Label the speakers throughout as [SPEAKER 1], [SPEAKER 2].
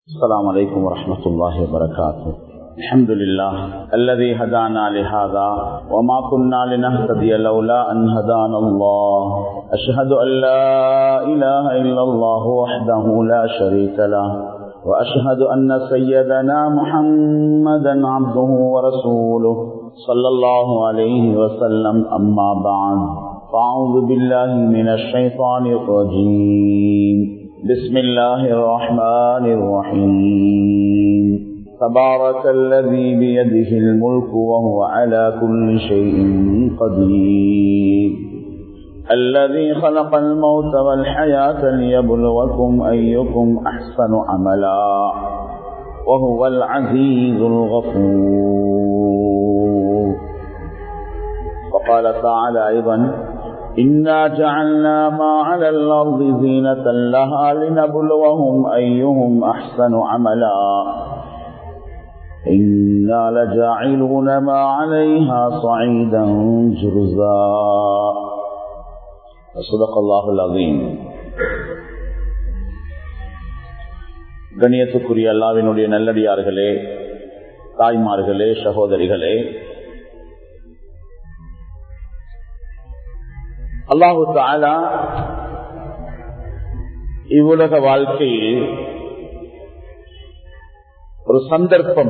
[SPEAKER 1] السلام عليكم ورحمة الله وبركاته الحمد لله الذي هدانا لهذا وما كنا لنهتدي لولا أن هدانا الله أشهد أن لا إله إلا الله وحده لا شريك له وأشهد أن سيدنا محمدا عبده ورسوله صلى الله عليه وسلم أما بعد فأعوذ بالله من الشيطان الرجيم بسم الله الرحمن الرحيم تبارك الذي بيده الملك وهو على كل شيء قدير الذي خلق الموت والحياة ليبلوكم أيكم أحسن عملا وهو العزيز الغفور وقال تعالى أيضا إنا جعلنا ما على الأرض زينة لها لنبلوهم أيهم أحسن عملا إنا لجاعلون ما عليها صعيدا جرزا صدق الله العظيم கணியத்துக்குரிய அல்லாவினுடைய நல்லடியார்களே தாய்மார்களே சகோதரிகளே அல்லாஹு தாலா இவ்வுலக வாழ்க்கையில் ஒரு சந்தர்ப்பம்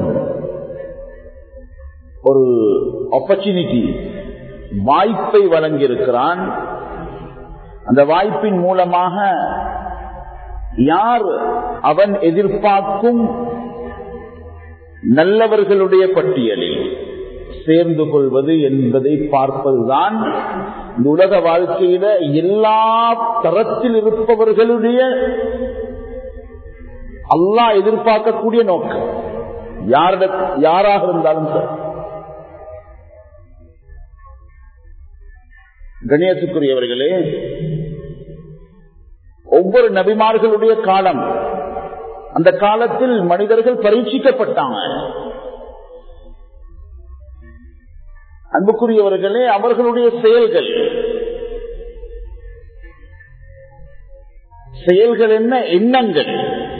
[SPEAKER 1] ஒரு ஆப்பர்ச்சுனிட்டி வாய்ப்பை வழங்கியிருக்கிறான் அந்த வாய்ப்பின் மூலமாக யார் அவன் எதிர்பார்க்கும் நல்லவர்களுடைய பட்டியலில் சேர்ந்து கொள்வது என்பதை பார்ப்பதுதான் இந்த உலக வாழ்க்கையில எல்லா தரத்தில் இருப்பவர்களுடைய அல்லா எதிர்பார்க்கக்கூடிய நோக்கம் யாரிட யாராக இருந்தாலும் சார் கணியத்துக்குரியவர்களே ஒவ்வொரு நபிமார்களுடைய காலம் அந்த காலத்தில் மனிதர்கள் பரீட்சிக்கப்பட்டாங்க அன்புக்குரியவர்களே அவர்களுடைய செயல்கள் செயல்கள் என்ன எண்ணங்கள்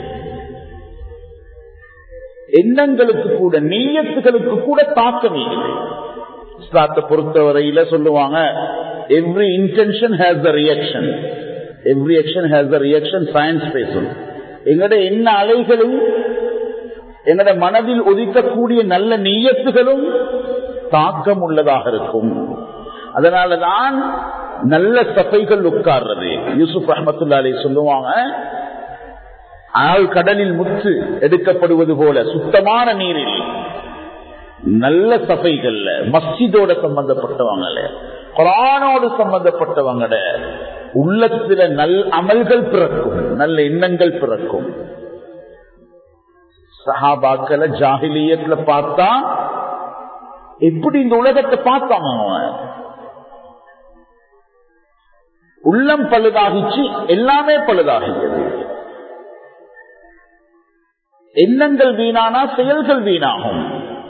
[SPEAKER 1] எண்ணங்களுக்கு கூட நீயத்துகளுக்கு கூட தாக்கம் இஸ்லாத்தை பொறுத்தவரையில சொல்லுவாங்க every intention has the reaction every action has the reaction science பேசும் எங்கட என்ன அலைகளும் எங்கட மனதில் ஒதுக்கக்கூடிய நல்ல நீயத்துகளும் தாக்கம் உள்ளதாக இருக்கும் அதனாலதான் நல்ல சபைகள் உட்கார்றது யூசுப் அஹமத்துல்லா அலி சொல்லுவாங்க ஆள் கடலில் முத்து எடுக்கப்படுவது போல சுத்தமான நீரில் நல்ல சபைகள்ல மஸ்ஜிதோட சம்பந்தப்பட்டவங்கள குரானோடு சம்பந்தப்பட்டவங்கட உள்ளத்துல நல் அமல்கள் பிறக்கும் நல்ல எண்ணங்கள் பிறக்கும் சஹாபாக்களை ஜாகிலியத்துல பார்த்தா எப்படி இந்த உலகத்தை பார்த்தாங்க உள்ளம் பழுதாகிச்சு எல்லாமே பழுதாகியது எண்ணங்கள் வீணானா செயல்கள் வீணாகும்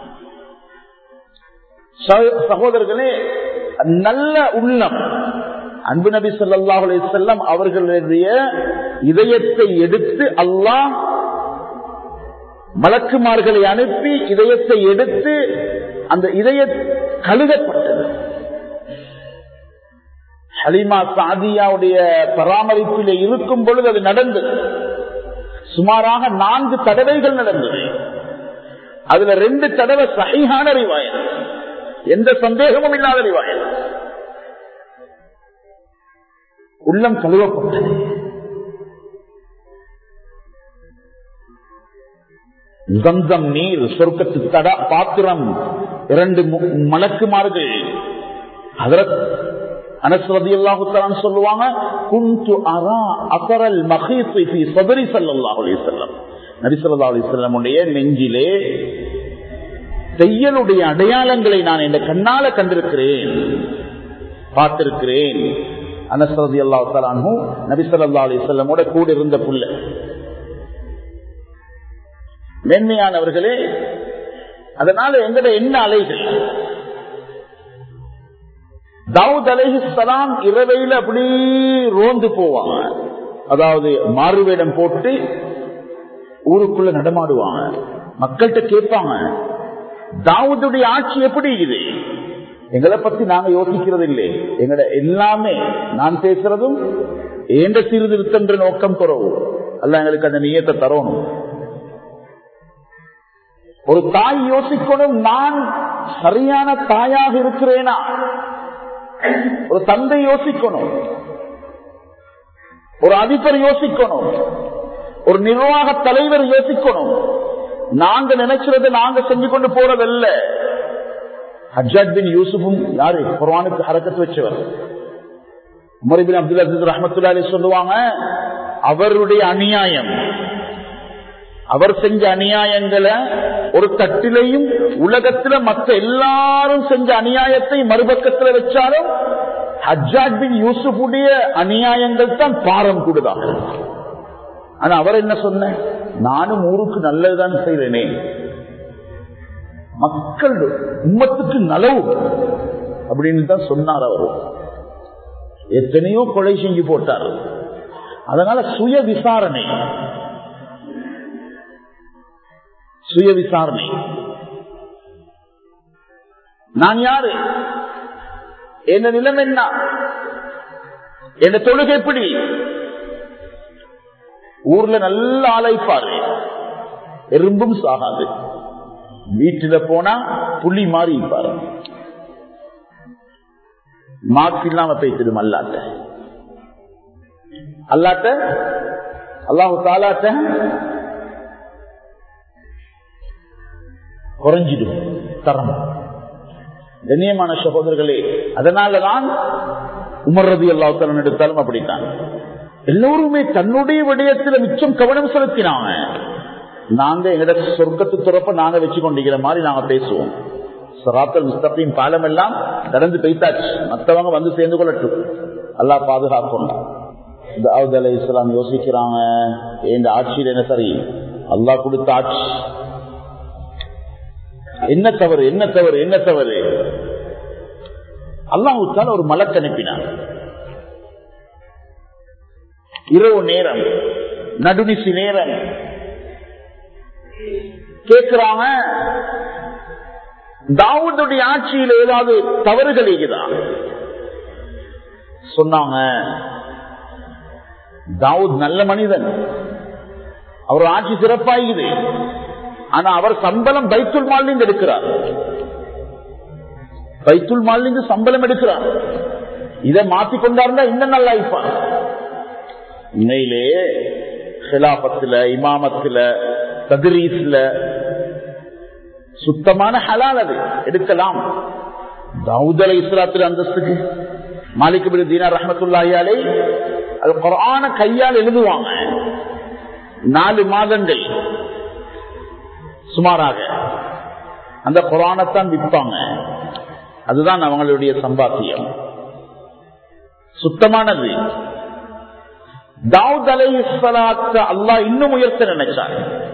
[SPEAKER 1] சகோதரர்களே நல்ல உள்ளம் அன்பு நபி சொல்லா செல்லம் அவர்களுடைய இதயத்தை எடுத்து அல்லாஹ் மலக்குமார்களை அனுப்பி இதயத்தை எடுத்து அந்த இதய கழுகப்பட்டது ஹலிமா சாதியாவுடைய பராமரிப்பில் இருக்கும் பொழுது அது நடந்தது சுமாராக நான்கு தடவைகள் நடந்தது அதுல ரெண்டு தடவை சகையான ரிவாயன் எந்த சந்தேகமும் இல்லாத ரிவாயன் உள்ளம் கழுவப்பட்டது கந்தம் நீர் சொர்க்கத்து தட பாத்திரம் இரண்டு மலக்குமார்கள் அனஸ்வதி அல்லாஹுத்தலான் சொல்லுவாங்க குந்து அரா அசரல் மகேசி சபரி சல்லாஹ் அலிசல்லம் நரிசல்லா அலிசல்லமுடைய நெஞ்சிலே தையலுடைய அடையாளங்களை நான் என் கண்ணால கண்டிருக்கிறேன் பார்த்திருக்கிறேன் அனஸ்ரதி அல்லா தலானும் நபிசல்லா அலிசல்லமோட கூட இருந்த புள்ள மென்மையானவர்களே அதனால எங்கட என்ன அலைகள் தாவூத் அலைஹிஸ்லாம் இரவையில் அப்படி ரோந்து போவாங்க அதாவது மாறுவேடம் போட்டு ஊருக்குள்ள நடமாடுவாங்க மக்கள்கிட்ட கேட்பாங்க தாவூதுடைய ஆட்சி எப்படி இது எங்களை பத்தி நாங்க யோசிக்கிறது இல்லை எங்கட எல்லாமே நான் பேசுறதும் ஏண்ட சீர்திருத்தன்ற நோக்கம் குறவு அல்ல எங்களுக்கு அந்த நீயத்தை தரணும் ஒரு தாய் யோசிக்கணும் நான் சரியான தாயாக இருக்கிறேனா ஒரு தந்தை யோசிக்கணும் ஒரு அதிபர் யோசிக்கணும் ஒரு நிர்வாக தலைவர் யோசிக்கணும் நாங்க நினைக்கிறத நாங்க செஞ்சு கொண்டு போறதல்ல ஹஜாத் பின் யூசுஃபும் யாரு குர்வானுக்கு ஹரக்கத்து வச்சவர் உமரிபின் அப்துல் அசீஸ் ரஹமத்துல்லா அலி சொல்லுவாங்க அவருடைய அநியாயம் அவர் செஞ்ச அநியாயங்களை ஒரு தட்டிலையும் உலகத்துல மற்ற எல்லாரும் செஞ்ச அநியாயத்தை மறுபக்கத்துல வச்சாலும் ஹஜாத் பின் யூசுஃபுடைய அநியாயங்கள் தான் பாரம் கூடுதான் ஆனா அவர் என்ன சொன்ன நானும் ஊருக்கு நல்லதுதான் செய்தேனே மக்கள் உம்மத்துக்கு நலவு அப்படின்னு தான் சொன்னார் அவர் எத்தனையோ கொலை செஞ்சு போட்டார் அதனால சுய விசாரணை சுய விசாரணை நான் யாரு என்ன நிலம் என்ன என்ன தொழுகை எப்படி ஊர்ல நல்ல ஆளைப்பாரு எறும்பும் சாகாது வீட்டுல போனா புள்ளி மாறி இருப்பாரு மார்க் இல்லாம பேசிடும் அல்லாட்ட அல்லாட்ட அல்லாஹு தாலாட்ட குறைஞ்சிடும் தரம் கண்ணியமான சகோதரர்களே அதனாலதான் உமர்றது எல்லாத்தலன் எடுத்தாலும் அப்படித்தான் எல்லோருமே தன்னுடைய விடயத்துல மிச்சம் கவனம் செலுத்தினாங்க நாங்க எங்கட சொர்க்கத்து துறப்ப நாங்க வச்சு கொண்டிருக்கிற மாதிரி நாங்க பேசுவோம் சராத்தல் முஸ்தபின் பாலம் எல்லாம் கடந்து பெய்தாச்சு மற்றவங்க வந்து சேர்ந்து கொள்ளட்டும் அல்லா பாதுகாக்கணும் தாவூத் அலை இஸ்லாம் யோசிக்கிறாங்க எங்க ஆட்சியில் என்ன சரி அல்லாஹ் கொடுத்த ஆட்சி என்ன தவறு என்ன தவறு என்ன தவறு அல்லாஹுத்தால் ஒரு மலக்கு அனுப்பினார் இரவு நேரம் நடுநிசி நேரம் கேட்கிறாங்க தாவூதுடைய ஆட்சியில் ஏதாவது தவறுகள் இருக்குதான் சொன்னாங்க தாவூத் நல்ல மனிதன் அவர் ஆட்சி சிறப்பாகுது ஆனா அவர் சம்பளம் பைத்துல் மாலிருந்து எடுக்கிறார் பைத்துல் மாலிருந்து சம்பளம் எடுக்கிறார் இதை மாத்தி கொண்டாருந்தா இன்னும் நல்லா இருப்பார் உண்மையிலே ஹிலாபத்துல இமாமத்துல ததிரீஸ்ல சுத்தமான ஹலால் அது எடுக்கலாம் தாவூத் அலை இஸ்லாத்துல அந்தஸ்துக்கு மாலிக் பின் தீனா ரஹமத்துல்லாஹியாலே அது குரான கையால் எழுதுவாங்க நாலு மாதங்கள் சுமாராக அந்த குரானத்தான் விற்பாங்க அதுதான் அவங்களுடைய சம்பாத்தியம் சுத்தமானது தாவூத் அலை இஸ்லாத்த அல்லாஹ் இன்னும் உயர்த்த நினைச்சார்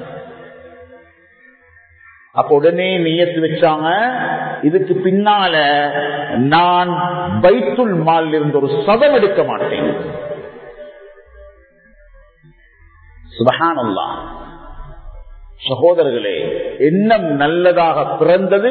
[SPEAKER 1] அப்ப உடனே நியத்து வச்சாங்க இதுக்கு பின்னால நான் பைத்துல் மால் இருந்து ஒரு சதம் எடுக்க மாட்டேன் சுபஹானல்லா சகோதரர்களே எண்ணம் நல்லதாக பிறந்தது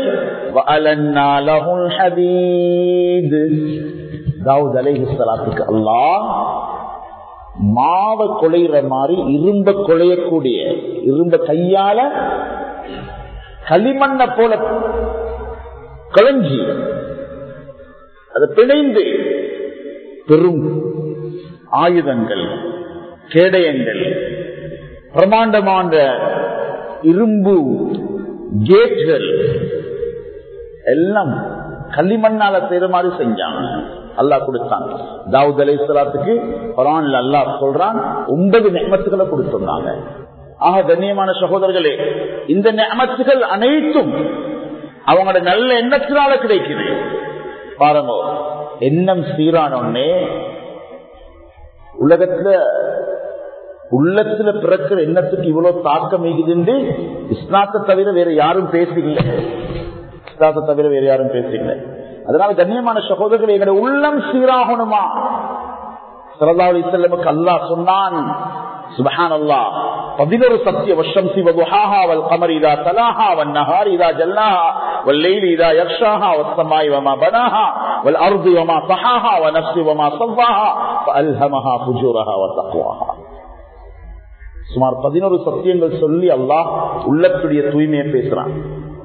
[SPEAKER 1] தாவூத் அலைஹிஸ்லாத்துக்கு அல்லாஹ் மாவ கொலைகிற மாதிரி இரும்ப கொலையக்கூடிய இரும்ப கையால களிமண்ண போல களைஞ்சி அதை பிணைந்து பெரும் ஆயுதங்கள் கேடயங்கள் பிரமாண்டமான இரும்பு கேட்கள் எல்லாம் களிமண்ணால செய்யற மாதிரி செஞ்சாங்க அல்லாஹ் கொடுத்தான் தாவூத் அலை சலாத்துக்கு குரான்ல அல்லாஹ் சொல்றான் ஒன்பது நெமத்துக்களை கொடுத்திருந்தாங்க ஆக கண்ணியமான சகோதரர்களே இந்த நெமத்துகள் அனைத்தும் அவங்களோட நல்ல எண்ணத்தினால கிடைக்குது பாருங்க எண்ணம் சீரானோடனே உலகத்துல உள்ளத்துல பிறக்கிற எண்ணத்துக்கு இவ்வளவு தாக்கம் இருக்குது இஸ்லாத்தை தவிர வேற யாரும் பேசல இஸ்லாத்தை தவிர வேற யாரும் பேசல அதனால கண்ணியமான சகோதரர்கள் எங்களுடைய உள்ளம் சீராகணுமா சரதாவளி செல்லமுக்கு அல்லா சொன்னான் சுபஹான் அல்லா பதினொரு சத்திய வருஷம் சிவகுஹாஹா வல் கமர் இதா தலாஹா வன் நஹார் இதா ஜல்லாஹா வல் லைலி இதா யக்ஷாஹா வஸ்ஸமாய் வமா பனாஹா வல் அர்தி வமா தஹாஹா வ நஃப்ஸி வமா ஸவ்வாஹா ஃபஅல்ஹமஹா ஃபுஜூரஹா வ தக்வாஹா சுமார் பதினோரு சத்தியங்கள் சொல்லி அல்லாஹ் உள்ளத்துடைய தூய்மையை பேசுறான்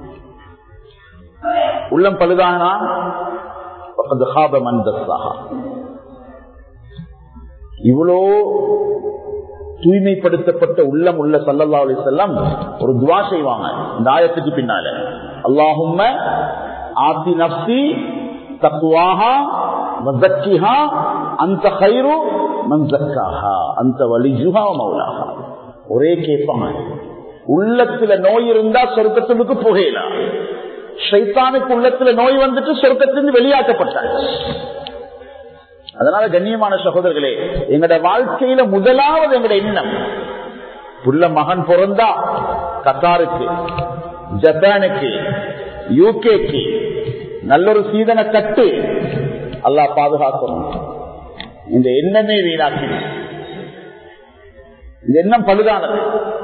[SPEAKER 1] உள்ளம் பழுதானா இவ்வளோ தூய்மைப்படுத்தப்பட்ட உள்ளம் உள்ள சல்லல்லா அலி செல்லம் ஒரு துவா செய்வாங்க இந்த ஆயத்துக்கு பின்னால அல்லாஹும்ம ஆத்தி நப்சி தக்குவாஹா வசக்கிஹா அந்த ஹைரு மன்சக்காஹா அந்த வலிஜுஹா மௌலாஹா ஒரே கேட்பாங்க உள்ளத்துல நோய் இருந்தா சொர்க்கத்துக்கு புகையலாம் ஷைத்தானுக்கு உள்ளத்துல நோய் வந்துட்டு சொர்க்கத்திலிருந்து வெளியாக்கப்பட்டாங்க அதனால கண்ணியமான சகோதரர்களே எங்கட வாழ்க்கையில முதலாவது எங்கட எண்ணம் புள்ள மகன் பிறந்தா கத்தாருக்கு ஜப்பானுக்கு யூகேக்கு நல்லொரு சீதன கட்டு அல்லா பாதுகாக்கணும் இந்த எண்ணமே வீணாக்கி இந்த எண்ணம் பழுதானது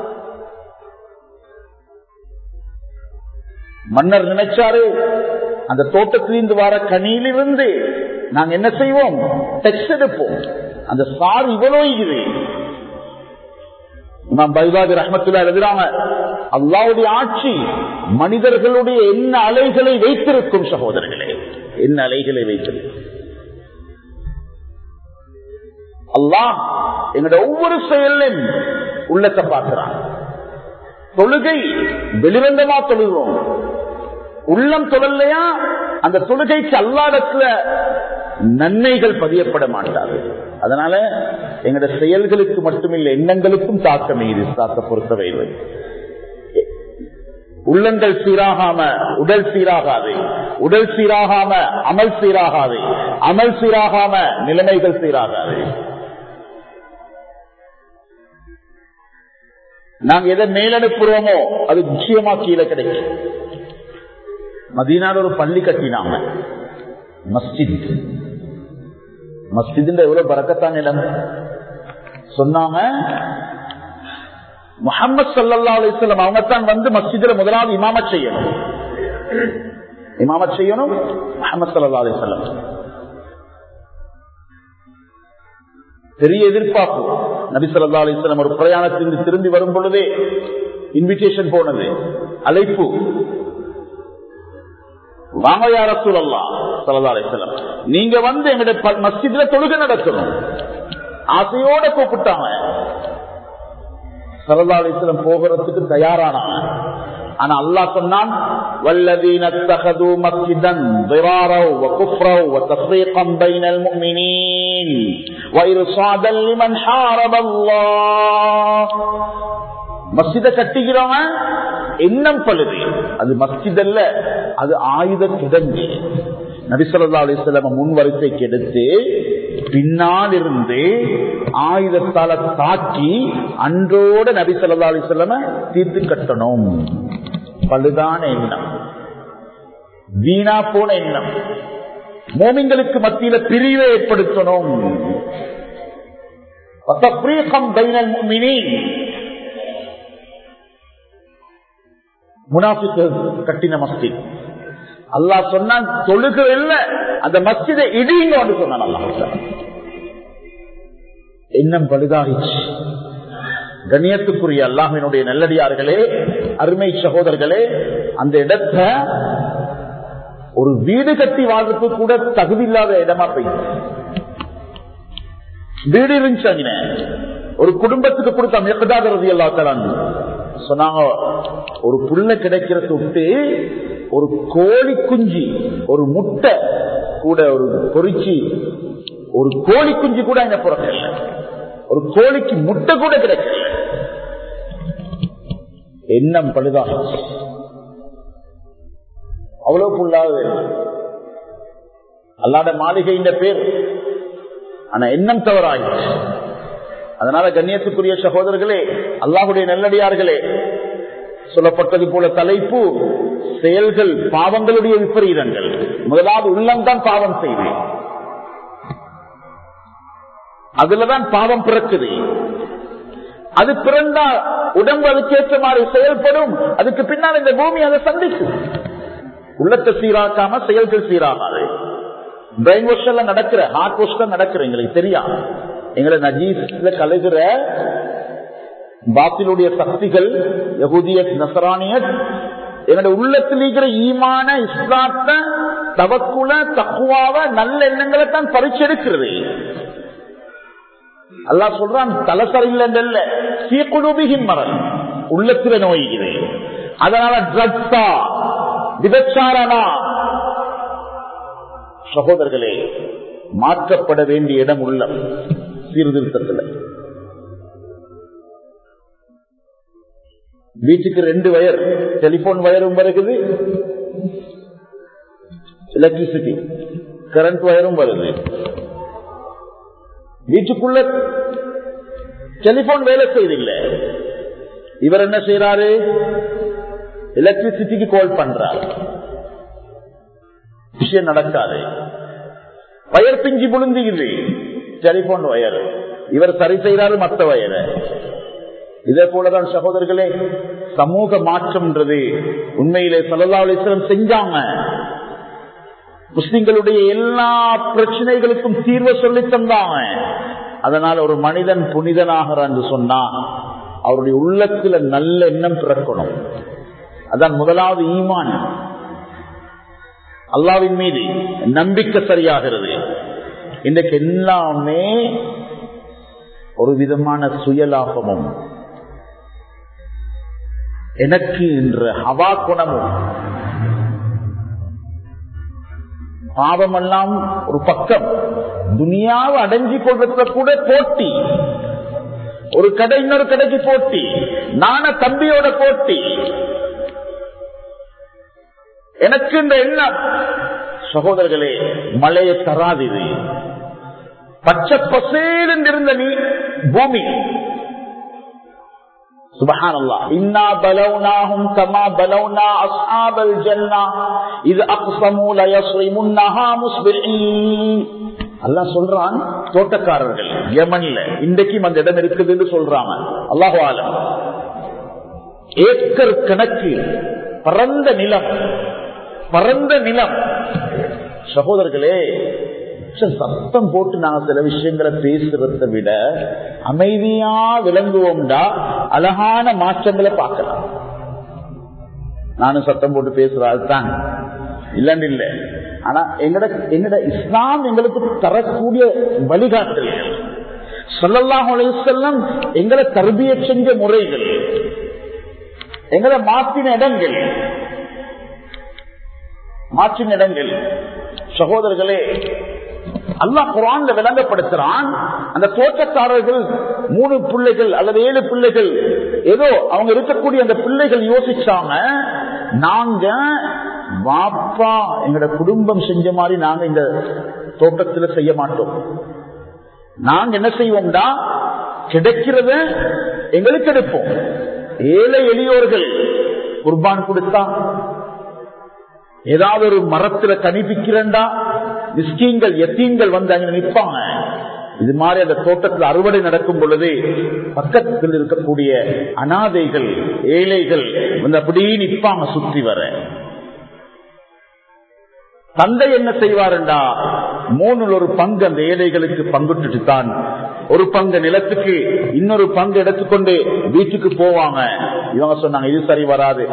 [SPEAKER 1] மன்னர் நினைச்சாரு அந்த தோட்டத்திலிருந்து வர கனியிலிருந்து நாங்க என்ன செய்வோம் டெக்ஸ்ட் எடுப்போம் அந்த சார் இவ்வளவு இது நாம் பைபாதி ரஹமத்துல எழுதுறாங்க அல்லாவுடைய ஆட்சி மனிதர்களுடைய என்ன அலைகளை வைத்திருக்கும் சகோதரர்களே என்ன அலைகளை வைத்திருக்கும் அல்லாஹ் எங்களோட ஒவ்வொரு செயலும் உள்ளத்தை பார்க்கிறான் தொழுகை வெளிவந்தமா தொழுகிறோம் உள்ளம் தொழலையா அந்த தொழுகைக்கு அல்லாடத்துல நன்மைகள் பதியப்பட மாட்டாது அதனால எங்களோட செயல்களுக்கு மட்டுமில்லை எண்ணங்களுக்கும் தாக்கம் இது தாக்க பொறுத்தவை உள்ளங்கள் சீராகாம உடல் சீராகாது உடல் சீராகாம அமல் சீராகாது அமல் சீராகாம நிலைமைகள் சீராகாது நாங்க எதை மேலனுப்புறோமோ அது நிச்சயமா கீழே கிடைக்கும் மதீனால ஒரு பள்ளி கட்டினாங்க மஸ்ஜித் மஸ்ஜித் எவ்வளவு பறக்கத்தான் நிலைமை சொன்னாங்க முகமது சல்லா அலிஸ்லாம் அவங்க தான் வந்து மஸ்ஜிதில் முதலாவது இமாமத் செய்யணும் இமாமத் செய்யணும் முகமது சல்லா அலிஸ்லாம் பெரிய எதிர்பார்ப்பு நபி சொல்லா அலிஸ்லாம் ஒரு பிரயாணத்திலிருந்து திரும்பி வரும் பொழுதே இன்விடேஷன் போனது அழைப்பு வாங்க யார சூழல்லா சல்லா அலிஸ்லாம் நீங்க வந்து எங்களுடைய மஸ்ஜித்ல தொழுகை நடத்தணும் ஆசையோட கூப்பிட்டாங்க சல்லா அலிஸ்லம் போகிறதுக்கு தயாரானாங்க ஆனா அல்லாஹ் சொன்னான் والذين اتخذوا مسجدا ضرارا وكفرا وتفريقا بين المؤمنين وإرصادا لمن حارب الله மஸ்ஜித கட்டுகிறவன் எண்ணம் பழுது அது மஸ்ஜித் அல்ல அது ஆயுத கிடங்கு நபிசல்லா அலிஸ்லாம முன் வரிசைக்கு எடுத்து பின்னால் இருந்து ஆயுதத்தால தாக்கி அன்றோட நபி சொல்லா அலிஸ்லாம தீர்த்து கட்டணும் பழுதான எண்ணம் வீணா போன எண்ணம் மோமிங்களுக்கு மத்தியில பிரிவை ஏற்படுத்தணும் முனாஃபிக்கு கட்டின மஸ்ஜித் அல்லாஹ் சொன்னான் தொழுக இல்ல அந்த மஸ்ஜிதை இடிங்கன்னு சொன்னான் அல்லாஹ் எண்ணம் பழுதாகிச்சு கண்ணியத்துக்குரிய அல்லாஹினுடைய நல்லடியார்களே அருமை சகோதரர்களே அந்த இடத்த ஒரு வீடு கட்டி வாழ்றதுக்கு கூட தகுதி இல்லாத இடமா போயிடுச்சு வீடு இருந்துச்சு ஒரு குடும்பத்துக்கு கொடுத்த மிகதாகிறது எல்லாத்தான் சொன்னாங்க ஒரு புள்ள கிடைக்கிறத விட்டு ஒரு கோழி குஞ்சு ஒரு முட்டை கூட ஒரு பொறிச்சு ஒரு கோழி குஞ்சு கூட அங்க பிறக்கல ஒரு கோழிக்கு முட்டை கூட கிடைக்கல எண்ணம் பழுதாக அவ்வளவு புல்லாக அல்லாத மாளிகையின் பேர் ஆனா எண்ணம் தவறாயிடுச்சு அதனால கண்ணியத்துக்குரிய சகோதரர்களே அல்லாஹுடைய நல்லடியார்களே சொல்லப்பட்டது போல தலைப்பு செயல்கள் பாவங்களுடைய விபரீதங்கள் முதலாவது உள்ளம்தான் பாவம் செய்வேன் அதுலதான் பாவம் பிறக்குது அது பிறந்தா உடம்பு அதுக்கேற்ற மாதிரி செயல்படும் அதுக்கு பின்னால் இந்த பூமி அதை சந்திக்கும் உள்ளத்தை சீராக்காம செயல்கள் சீராகாது பிரெயின் வாஷ் எல்லாம் நடக்கிற ஹார்ட் வாஷ் தான் நடக்கிற எங்களுக்கு தெரியும் எங்களை நஜீஸ்ல கலைகிற பாத்திலுடைய சக்திகள் யகுதியத் நசரானியத் எங்களுடைய உள்ளத்தில் இருக்கிற ஈமான இஸ்லாத்த தவக்குல தக்குவாவ நல்ல எண்ணங்களை தான் பறிச்செடுக்கிறது அல்லா சொல்றான் தலை சரியில்லைன்றல்ல சீக்குழுபிகின் மரம் உள்ளத்துல நோய் இது அதனால ட்ரக்ஸா விபச்சாரனா சகோதரர்களே மாற்றப்பட வேண்டிய இடம் உள்ள சீர்திருத்தத்தில் வீட்டுக்கு ரெண்டு வயர் டெலிபோன் வயரும் வருகுது எலக்ட்ரிசிட்டி கரண்ட் வயரும் வருது வீட்டுக்குள்ள டெலிபோன் வேலை செய்தில்லை இவர் என்ன செய்யறாரு எலக்ட்ரிசிட்டிக்கு கால் பண்றார் விஷயம் நடக்காது வயர் பிஞ்சு புழுந்துகிறது டெலிபோன் வயர் இவர் சரி செய்யறாரு மற்ற வயரை இதே போலதான் சகோதரர்களே சமூக மாற்றம்ன்றது உண்மையிலே சல்லா அலிஸ்லம் செஞ்சாங்க முஸ்லிம்களுடைய எல்லா பிரச்சனைகளுக்கும் தீர்வை சொல்லி தந்தாங்க அதனால் ஒரு மனிதன் புனிதனாகிறான்னு சொன்னா அவருடைய உள்ளத்துல நல்ல எண்ணம் பிறக்கணும் அதான் முதலாவது ஈமான் அல்லாவின் மீது நம்பிக்கை சரியாகிறது இன்றைக்கு எல்லாமே ஒரு விதமான சுயலாபமும் எனக்கு என்ற ஹவா குணமும் பாவமெல்லாம் ஒரு பக்கம் துனியாவை அடைஞ்சு கொள்றதுல கூட போட்டி ஒரு கடை இன்னொரு கடைக்கு போட்டி நான தம்பியோட போட்டி எனக்கு இந்த எண்ணம் சகோதரர்களே மழையை தராது இது பச்சை பசேல் இருந்த நீ பூமி سبحان الله إنا بلوناهم كما بلونا أصحاب الجنة إذ أقسموا ليصرمنها مصبحين அல்லாஹ் சொல்றான் தோட்டக்காரர்கள் யமன்ல இன்றைக்கும் அந்த இடம் இருக்குதுன்னு சொல்றாங்க அல்லாஹு ஆலம் ஏக்கர் கணக்கு பரந்த நிலம் பரந்த நிலம் சகோதரர்களே சத்தம் போட்டு நாங்க சில விஷயங்களை பேசுறதை விட அமைதியா விளங்குவோம்டா அழகான மாற்றங்களை பார்க்கலாம் நானும் சத்தம் போட்டு பேசுறாதுதான் இல்லன்னு இல்லை ஆனா எங்கட எங்கட இஸ்லாம் எங்களுக்கு தரக்கூடிய வழிகாட்டல்கள் சொல்லலாம் செல்லம் எங்களை தர்பிய செஞ்ச முறைகள் எங்களை மாற்றின இடங்கள் மாற்றின இடங்கள் சகோதரர்களே அல்லாஹ் குரான்ல விளங்கப்படுத்துறான் அந்த தோட்டக்காரர்கள் மூணு பிள்ளைகள் அல்லது ஏழு பிள்ளைகள் ஏதோ அவங்க இருக்கக்கூடிய அந்த பிள்ளைகள் யோசிச்சாங்க நாங்க வாப்பா எங்கட குடும்பம் செஞ்ச மாதிரி நாங்க இந்த தோட்டத்துல செய்ய மாட்டோம் நாங்க என்ன செய்வோம்டா கிடைக்கிறத எங்களுக்கு எடுப்போம் ஏழை எளியோர்கள் குர்பான் கொடுத்தா ஏதாவது ஒரு மரத்துல கணிப்பிக்கிறண்டா மிஸ்கீங்கள் எத்தீன்கள் வந்து அங்க நிற்பாங்க இது மாதிரி அந்த தோட்டத்தில் அறுவடை நடக்கும் பொழுது பக்கத்தில் இருக்கக்கூடிய அனாதைகள் ஏழைகள் வந்து அப்படியே நிற்பாங்க சுற்றி வர தந்தை என்ன செய்வாருண்டா மூணுல ஒரு பங்கு அந்த ஏழைகளுக்கு பங்குட்டு தான் ஒரு பங்கு நிலத்துக்கு இன்னொரு பங்கு எடுத்துக்கொண்டு வீட்டுக்கு போவாங்க இவங்க சொன்னாங்க இது சரி வராது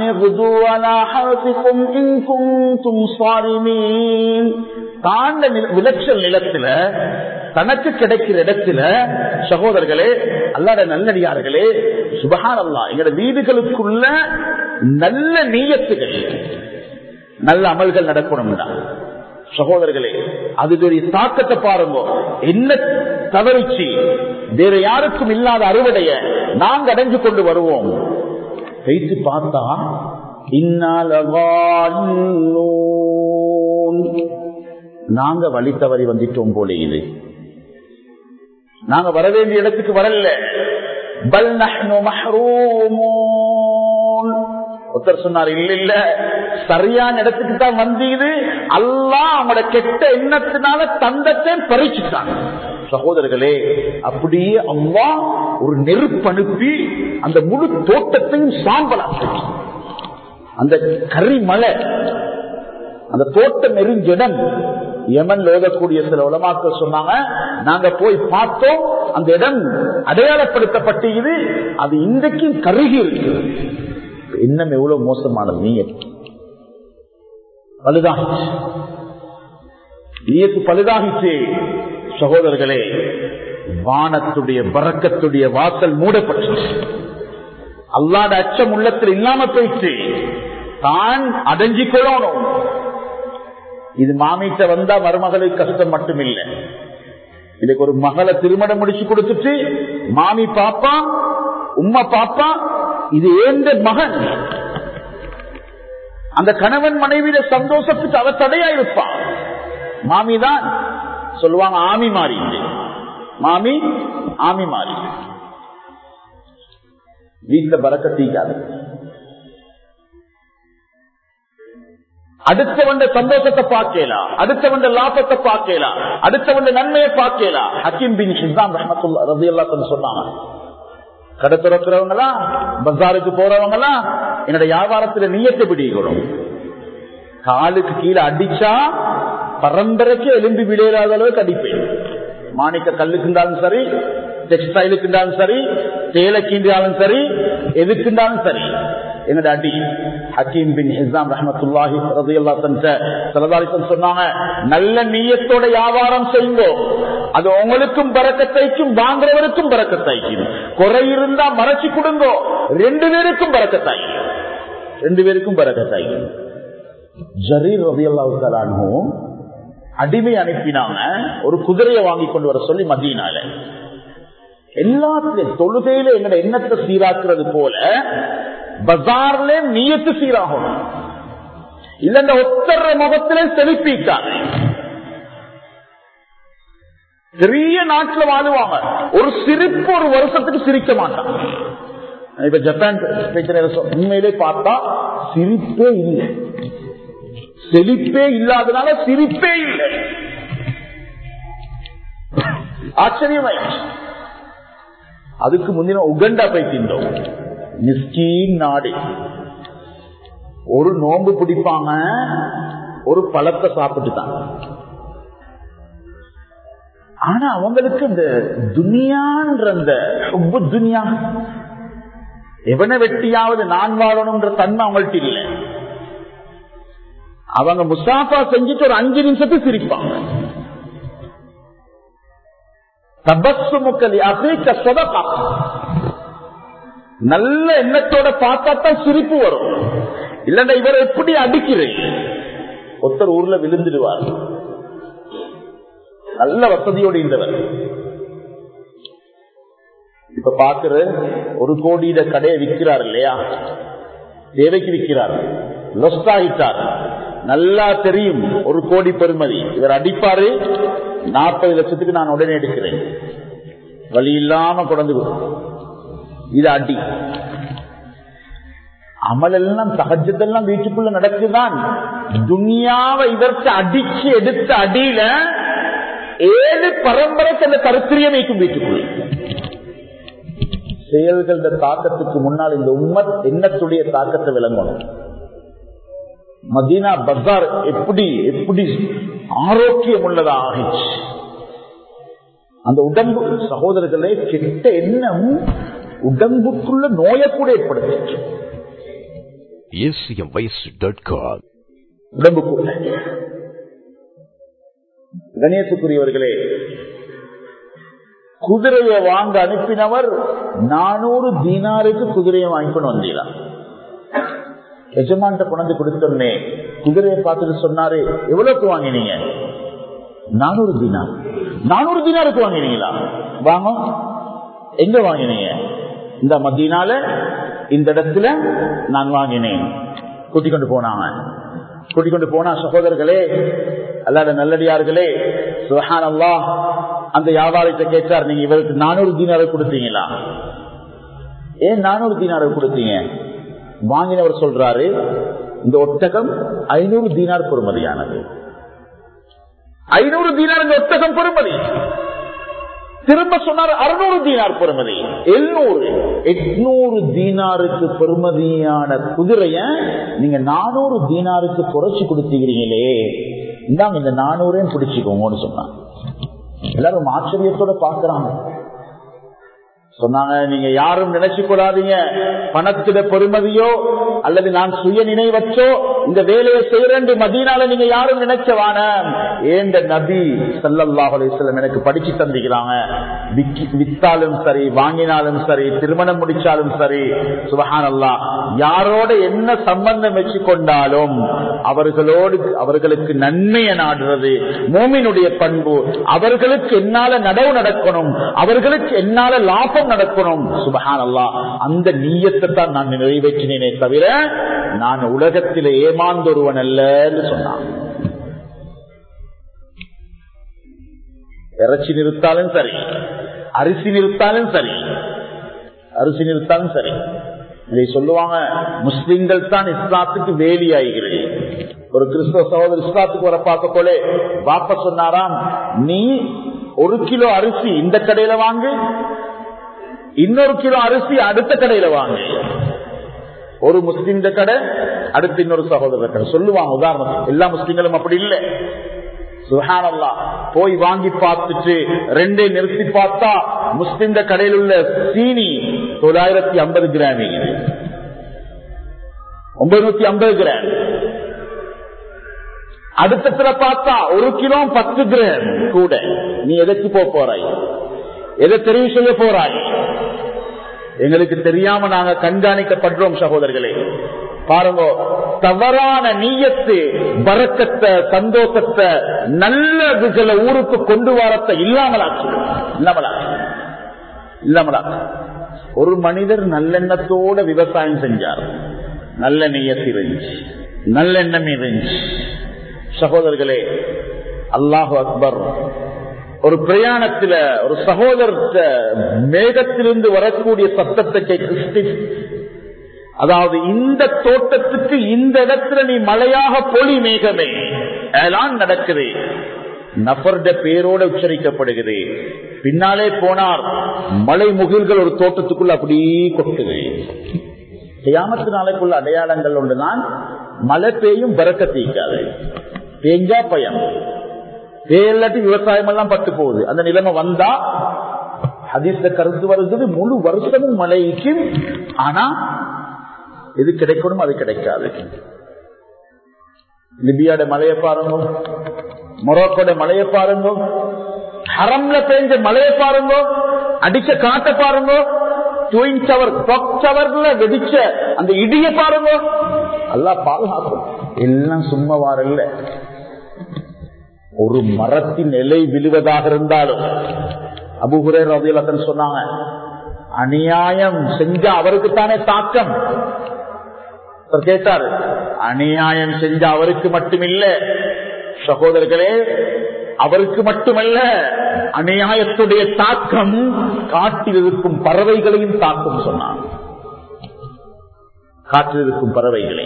[SPEAKER 1] தாண்ட விளைச்சல் நிலத்துல தனக்கு கிடைக்கிற இடத்துல சகோதரர்களே அல்லாட நல்லடியார்களே சுபகான் அல்லா எங்களோட வீடுகளுக்குள்ள நல்ல நீயத்துகள் நல்ல அமல்கள் நடக்கணும்டா சகோதரர்களே அதுடைய தாக்கத்தை பாருங்க என்ன தவறிச்சு வேற யாருக்கும் இல்லாத அறுவடைய நாங்க அடைஞ்சு கொண்டு வருவோம் வைத்து பார்த்தா நாங்க வழி தவறி வந்துட்டோம் போல இது நாங்க வர வேண்டிய இடத்துக்கு வரல பல் நஹ்னு மஹ்ரூமூன் ஒருத்தர் சொன்னார் இல்ல இல்ல சரியான இடத்துக்கு தான் வந்தீது அல்லா அவங்களோட கெட்ட எண்ணத்தினால தந்தத்தை பறிச்சுட்டாங்க சகோதரர்களே அப்படியே அம்மா ஒரு நெருப்பு அனுப்பி அந்த முழு தோட்டத்தையும் சாம்பலாக்கி அந்த கரிமலை அந்த தோட்டம் எரிஞ்ச இடம் யமன் ஓதக்கூடிய சில உலமாக்கள் சொன்னாங்க நாங்க போய் பார்த்தோம் அந்த இடம் அடையாளப்படுத்தப்பட்டு இது அது இன்றைக்கும் கருகி இருக்கு இன்னும் எவ்வளவு மோசமானது நீங்க பழுதாகிச்சு நீயத்து பழுதாகிச்சு சகோதரர்களே வானத்துடைய பறக்கத்துடைய வாசல் மூடப்பட்டு அல்லாத அச்சம் உள்ளத்தில் இல்லாம போயிட்டு தான் அடைஞ்சு கொள்ளணும் இது மாமிட்ட வந்தா மருமகளுக்கு கஷ்டம் மட்டும் இல்லை இதுக்கு ஒரு மகளை திருமணம் முடிச்சு கொடுத்துட்டு மாமி பாப்பா உம்மா பாப்பா இது ஏந்த மகன் அந்த கணவன் மனைவியில சந்தோஷத்துக்கு அவ தடையா இருப்பான் மாமி தான் சொல்லுவாங்க ஆமி மாறி மாமி ஆமி மாறி வீட்டுல பறக்கத்தீக்காது அடுத்தவண்ட சந்தோஷத்தை பார்க்கலாம் அடுத்தவண்ட லாபத்தை பார்க்கலாம் அடுத்தவண்ட நன்மையை பார்க்கலாம் ஹக்கீம் பின் ஹிசாம் ரஹமத்துல்லா ரவி அல்லா சொன்னாங்க கடை துறக்கிறவங்களா பஜாருக்கு போறவங்களா என்னோட வியாபாரத்துல நீயத்தை பிடிக்கணும் காலுக்கு கீழே அடிச்சா பரம்பரைக்கு எலும்பி விளையாத அளவுக்கு அடிப்பேன் மாணிக்க கல்லுக்குண்டாலும் சரி டெக்ஸ்டைலுக்கு இருந்தாலும் சரி தேலைக்கு இருந்தாலும் சரி எதுக்குண்டாலும் சரி என்னோட அடி ஹக்கீம் பின் ஹிசாம் ரஹமத்துல்லாஹி ரதியல்லா தன் சொன்னாங்க நல்ல நீயத்தோட வியாபாரம் செய்யுங்கோ அது உங்களுக்கும் பறக்கத்தைக்கும் வாங்குறவருக்கும் பறக்கத்தாய்க்கும் குறை இருந்தா மறைச்சு கொடுங்கோ ரெண்டு பேருக்கும் பறக்கத்தாய்க்கும் ரெண்டு பேருக்கும் பறக்கத்தாய்க்கும் ஜரீர் ரதியல்லாவுக்கலானும் அடிமை அனுப்பினாங்க ஒரு குதிரையை வாங்கி கொண்டு வர சொல்லி மதியினால எல்லாத்திலும் தொழுகையில எங்கட எண்ணத்தை சீராக்குறது போல பஜார்ல நீயத்து சீராகணும் இல்ல இந்த ஒத்தர முகத்திலே செலுப்பிக்காது பெரிய நாட்டுல வாழுவாங்க ஒரு சிரிப்பு ஒரு வருஷத்துக்கு சிரிக்க மாட்டான் இப்ப ஜப்பான் உண்மையிலே பார்த்தா சிரிப்பே இல்லை செழிப்பே இல்லாதனால சிரிப்பே இல்லை ஆச்சரியமாயிடுச்சு அதுக்கு முந்தின உகண்டா போய் தின்றோம் மிஸ்கீன் நாடு ஒரு நோம்பு பிடிப்பாங்க ஒரு பழத்தை சாப்பிட்டு தான் ஆனா அவங்களுக்கு இந்த துனியான்ற அந்த ரொம்ப துனியா எவனை வெட்டியாவது நான் வாழணும்ன்ற தன்மை அவங்கள்ட்ட இல்லை அவங்க முசாஃபா செஞ்சுட்டு ஒரு அஞ்சு நிமிஷத்துக்கு சிரிப்பாங்க தபசு முக்கலி அசைக்க சொதப்பா நல்ல எண்ணத்தோட பார்த்தா தான் சிரிப்பு வரும் இல்லன்னா இவர் எப்படி அடிக்கிறேன் ஒருத்தர் ஊர்ல விழுந்துடுவார் நல்ல வசதியோடு இருந்தவர் இப்ப பாக்குற ஒரு கோடியில கடையை விற்கிறார் இல்லையா தேவைக்கு விற்கிறார் லொஸ்ட் ஆகிட்டார் நல்லா தெரியும் ஒரு கோடி பெருமதி இவர் அடிப்பாரு நாற்பது லட்சத்துக்கு நான் உடனே எடுக்கிறேன் வழி இல்லாம கொண்டு இது அடி அமலெல்லாம் சகஜத்தெல்லாம் வீட்டுக்குள்ள நடக்குதான் துனியாவை இதற்கு அடிச்சு எடுத்த அடியில ஏழு பரம்பரைக்கு அந்த கருத்திரியம் வைக்கும் வீட்டுக்குள்ள செயல்கள தாக்கத்துக்கு முன்னால் இந்த உம்மத் எண்ணத்துடைய தாக்கத்தை விளங்கணும் மதீனா பஜார் எப்படி எப்படி ஆரோக்கியம் உள்ளதா ஆகிச்சு அந்த உடம்பு சகோதரர்களே கெட்ட எண்ணம் உடம்புக்குள்ள நோயை கூட ஏற்படுத்திச்சு உடம்புக்குள்ள கணேசுக்குரியவர்களே குதிரையை வாங்க அனுப்பினவர் நானூறு தீனாருக்கு குதிரையை வாங்கிக்கொண்டு வந்தீரா எஜமான்ட்ட கொண்டு கொடுத்தோன்னே குதிரையை பார்த்துட்டு சொன்னாரு எவ்வளவுக்கு வாங்கினீங்க நானூறு தீனார் நானூறு தீனாருக்கு வாங்கினீங்களா வாங்க எங்க வாங்கினீங்க இந்த மத்தியினால இந்த இடத்துல நான் வாங்கினேன் கூட்டிக் கொண்டு போனாங்க கூட்டிக் கொண்டு போனா சகோதரர்களே அல்லாத நல்லடியார்களே சுஹான் அல்லா அந்த வியாபாரத்தை கேட்டார் நீங்க இவருக்கு நானூறு தீனாரை கொடுத்தீங்களா ஏன் நானூறு தீனாரை கொடுத்தீங்க வாங்கினவர் சொல்றாரு இந்த ஒட்டகம் ஐநூறு தீனார் பொறுமதியானது ஐநூறு தீனார் இந்த ஒட்டகம் பொறுமதி திரும்ப சொன்னார் அறுநூறு தீனார் பெருமதி எழுநூறு எட்நூறு தீனாருக்கு பெருமதியான குதிரைய நீங்க நானூறு தீனாருக்கு குறைச்சு கொடுத்தீங்களே இந்தாங்க இந்த நானூறையும் பிடிச்சுக்கோங்கன்னு சொன்னாங்க எல்லாரும் ஆச்சரியத்தோட பாக்குறாங்க சொன்னாங்க நீங்க யாரும் நினைச்சு கொள்ளாதீங்க பணத்திட பெருமதியோ அல்லது நான் சுய நினைவச்சோ இந்த வேலையை செய்யறேன் மதியனால நீங்க யாரும் நினைச்சவான ஏந்த நபி சல்லல்லாஹ் அலிஸ்லம் எனக்கு படிச்சு தந்திக்கிறாங்க வித்தாலும் சரி வாங்கினாலும் சரி திருமணம் முடிச்சாலும் சரி சுபஹான் அல்லா யாரோட என்ன சம்பந்தம் வச்சு கொண்டாலும் அவர்களோடு அவர்களுக்கு நன்மையை நாடுறது மோமினுடைய பண்பு அவர்களுக்கு என்னால நடவு நடக்கணும் அவர்களுக்கு என்னால லாபம் நடக்கணும் சுபஹான் அல்லா அந்த நீயத்தை தான் நான் நிறைவேற்றினேனே தவிர நான் உலகத்தில் ஏமாந்தொருவன் அல்லன்னு சொன்னான் இறைச்சி நிறுத்தாலும் சரி அரிசி நிறுத்தாலும் சரி அரிசி நிறுத்தாலும் சரி இதை சொல்லுவாங்க முஸ்லிம்கள் தான் இஸ்லாத்துக்கு வேலி ஆகிறது ஒரு கிறிஸ்தவ சகோதரர் இஸ்லாத்துக்கு வர பார்க்க போல பாப்ப சொன்னாராம் நீ ஒரு கிலோ அரிசி இந்த கடையில வாங்கு இன்னொரு கிலோ அரிசி அடுத்த கடையில வாங்க ஒரு முஸ்லிம் கடை அடுத்து இன்னொரு சகோதரர் கடை சொல்லுவாங்க உதாரணம் எல்லா முஸ்லிம்களும் அப்படி இல்லை சுஹானல்லா போய் வாங்கி பார்த்துட்டு ரெண்டே நிறுத்தி பார்த்தா முஸ்லிம் கடையில் உள்ள சீனி தொள்ளாயிரத்தி ஐம்பது கிராம் ஒன்பது ஐம்பது கிராம் அடுத்தத்துல பார்த்தா ஒரு கிலோ பத்து கிராம் கூட நீ எதற்கு போக போறாய் எதை தெரிவு செய்ய போறாய் எங்களுக்கு தெரியாம நாங்க கண்காணிக்கப்படுறோம் சகோதரர்களே பாருங்க தவறான நீயத்து பறக்கத்தை சந்தோஷத்தை நல்லதுகளை ஊருக்கு கொண்டு வரத்தை இல்லாமலாச்சு இல்லாமலாச்சு இல்லாமலாச்சு ஒரு மனிதர் நல்லெண்ணத்தோட விவசாயம் செஞ்சார் நல்ல நீயத்து இருந்துச்சு நல்லெண்ணம் இருந்துச்சு சகோதரர்களே அல்லாஹு அக்பர் ஒரு பிரயாணத்துல ஒரு சகோதரத்த மேகத்திலிருந்து வரக்கூடிய சத்தத்தை கேட்டு அதாவது இந்த தோட்டத்துக்கு இந்த இடத்துல நீ மழையாக பொலி மேகமே எல்லாம் நடக்குது நபர்ட பேரோட உச்சரிக்கப்படுகிறது பின்னாலே போனார் மலை முகில்கள் ஒரு தோட்டத்துக்குள்ள அப்படியே கொட்டுது கியாமத்து நாளைக்குள்ள அடையாளங்கள் ஒன்றுதான் மழை பெய்யும் பறக்க தீக்காது பேஞ்சா பயம் பேயல்லாட்டி விவசாயம் எல்லாம் பட்டு போகுது அந்த நிலைமை வந்தா ஹதீஸ்ல கருத்து வருகிறது முழு வருஷமும் மழைக்கும் ஆனா எது கிடைக்கணும் அது கிடைக்காது லிபியாட மழையை பாருங்க மொரோக்கோட மழையை பாருங்க ஹரம்ல பெஞ்ச மழையை பாருங்க அடிச்ச காட்ட பாருங்க ட்வின் சவர் சவர்ல வெடிச்ச அந்த இடிய பாருங்க எல்லாம் பாதுகாக்கும் எல்லாம் சும்மா வாரல்ல ஒரு மரத்தின் இலை விழுவதாக இருந்தாலும் அபுகுரே ரவியலத்தன் சொன்னாங்க அநியாயம் செஞ்ச அவருக்குத்தானே தாக்கம் கேட்டாரு அநியாயம் செஞ்ச அவருக்கு மட்டுமில்ல சகோதரர்களே அவருக்கு மட்டுமல்ல அநியாயத்துடைய தாக்கம் காட்டில் இருக்கும் பறவைகளையும் தாக்கும் சொன்னான் காற்றில் இருக்கும் பறவைகளை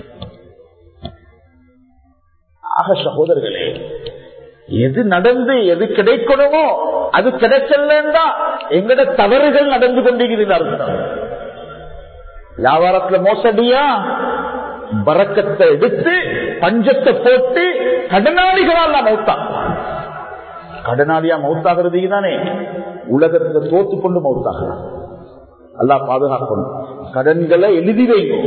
[SPEAKER 1] ஆக சகோதரர்களே எது நடந்து எது கிடைக்கணுமோ அது கிடைச்சல்லா எங்கட தவறுகள் நடந்து கொண்டிருக்கிறது அர்த்தம் வியாபாரத்துல மோசடியா பறக்கத்தை எடுத்து பஞ்சத்தை போட்டு கடனாளிகளால் மௌத்தா கடனாளியா மௌத்தாகிறது தானே உலகத்துல தோத்து கொண்டு மௌத்தாகலாம் அல்லா பாதுகாக்கணும் கடன்களை எழுதி வைக்கும்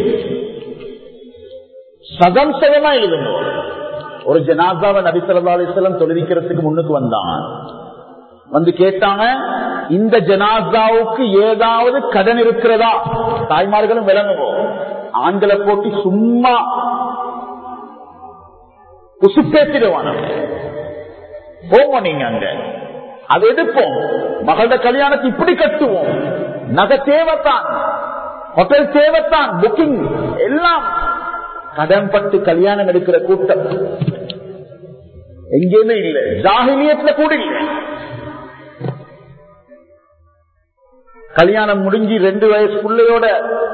[SPEAKER 1] சதம் சதமா எழுதுங்க ஒரு ஜனாதாவை நபிசல்லா அலிஸ்லாம் தொழுவிக்கிறதுக்கு முன்னுக்கு வந்தான் வந்து கேட்டாங்க இந்த ஜனாதாவுக்கு ஏதாவது கடன் இருக்கிறதா தாய்மார்களும் விளங்குவோம் ஆண்களை போட்டு சும்மா உசுப்பேத்திடுவான போவோம் நீங்க அங்க அதை எடுப்போம் மகளோட கல்யாணத்தை இப்படி கட்டுவோம் நகை தேவைத்தான் ஹோட்டல் தேவைத்தான் புக்கிங் எல்லாம் கடன் பட்டு கல்யாணம் எடுக்கிற கூட்டம் எங்கேயுமே இல்லை ஜாகிலியத்துல கூட இல்லை கல்யாணம் முடிஞ்சு ரெண்டு வயசு பிள்ளையோட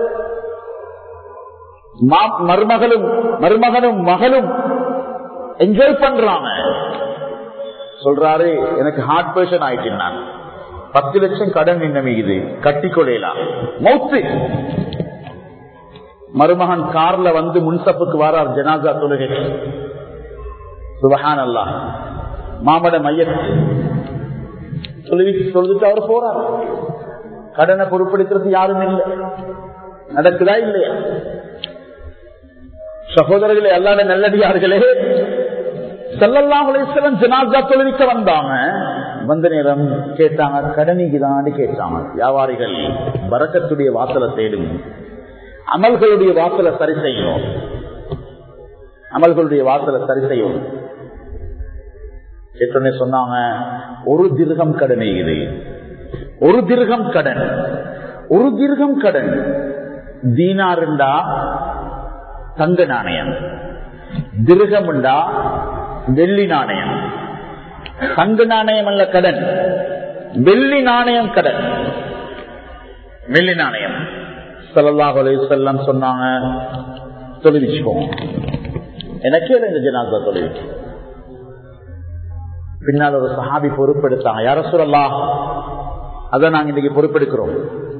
[SPEAKER 1] மருமகளும் மருமகனும் மகளும் என்ஜாய் பண்றாங்க சொல்றாரு எனக்கு ஹார்ட் பேஷன் ஆயிட்டு நான் பத்து லட்சம் கடன் நின்னமிக்குது கட்டி கொள்ளையலாம் மௌத்து மருமகன் கார்ல வந்து முன்சப்புக்கு வரார் ஜனாசா தொழுகை சுபஹான் அல்லா மாமட மையத்து தொழுவி தொழுதுட்டு அவர் போறார் கடனை பொறுப்பெடுக்கிறது யாரும் இல்லை நடக்குதா இல்லையா சகோதரர்களே அல்லாத நல்லடியார்களே செல்லல்லாஹுலேஸ்வரன் ஜனாசா தொழுவிக்க வந்தாங்க வந்த நேரம் கேட்டாங்க கடனிக்குதான்னு கேட்டாங்க வியாபாரிகள் பறக்கத்துடைய வாசலை தேடும் அமல்களுடைய வாசலை சரி செய்யணும் அமல்களுடைய வாசலை சரி செய்யணும் கேட்டோன்னே சொன்னாங்க ஒரு திருகம் கடன் இது ஒரு திருகம் கடன் ஒரு திருகம் கடன் தீனாருண்டா தங்க நாணயம் திருகம்ண்டா வெள்ளி நாணயம் தங்க நாணயம் அல்ல கடன் வெள்ளி நாணயம் கடன் வெள்ளி நாணயம் சல்லாஹ் செல்லம் சொன்னாங்க தொழுவிச்சுக்கோங்க எனக்கே இந்த ஜனாதா தொழுவிச்சு பின்னால் ஒரு சஹாபி பொறுப்பெடுத்தாங்க யார சொல்லலாம் அதை நாங்க இன்னைக்கு பொறுப்பெடுக்கிறோம்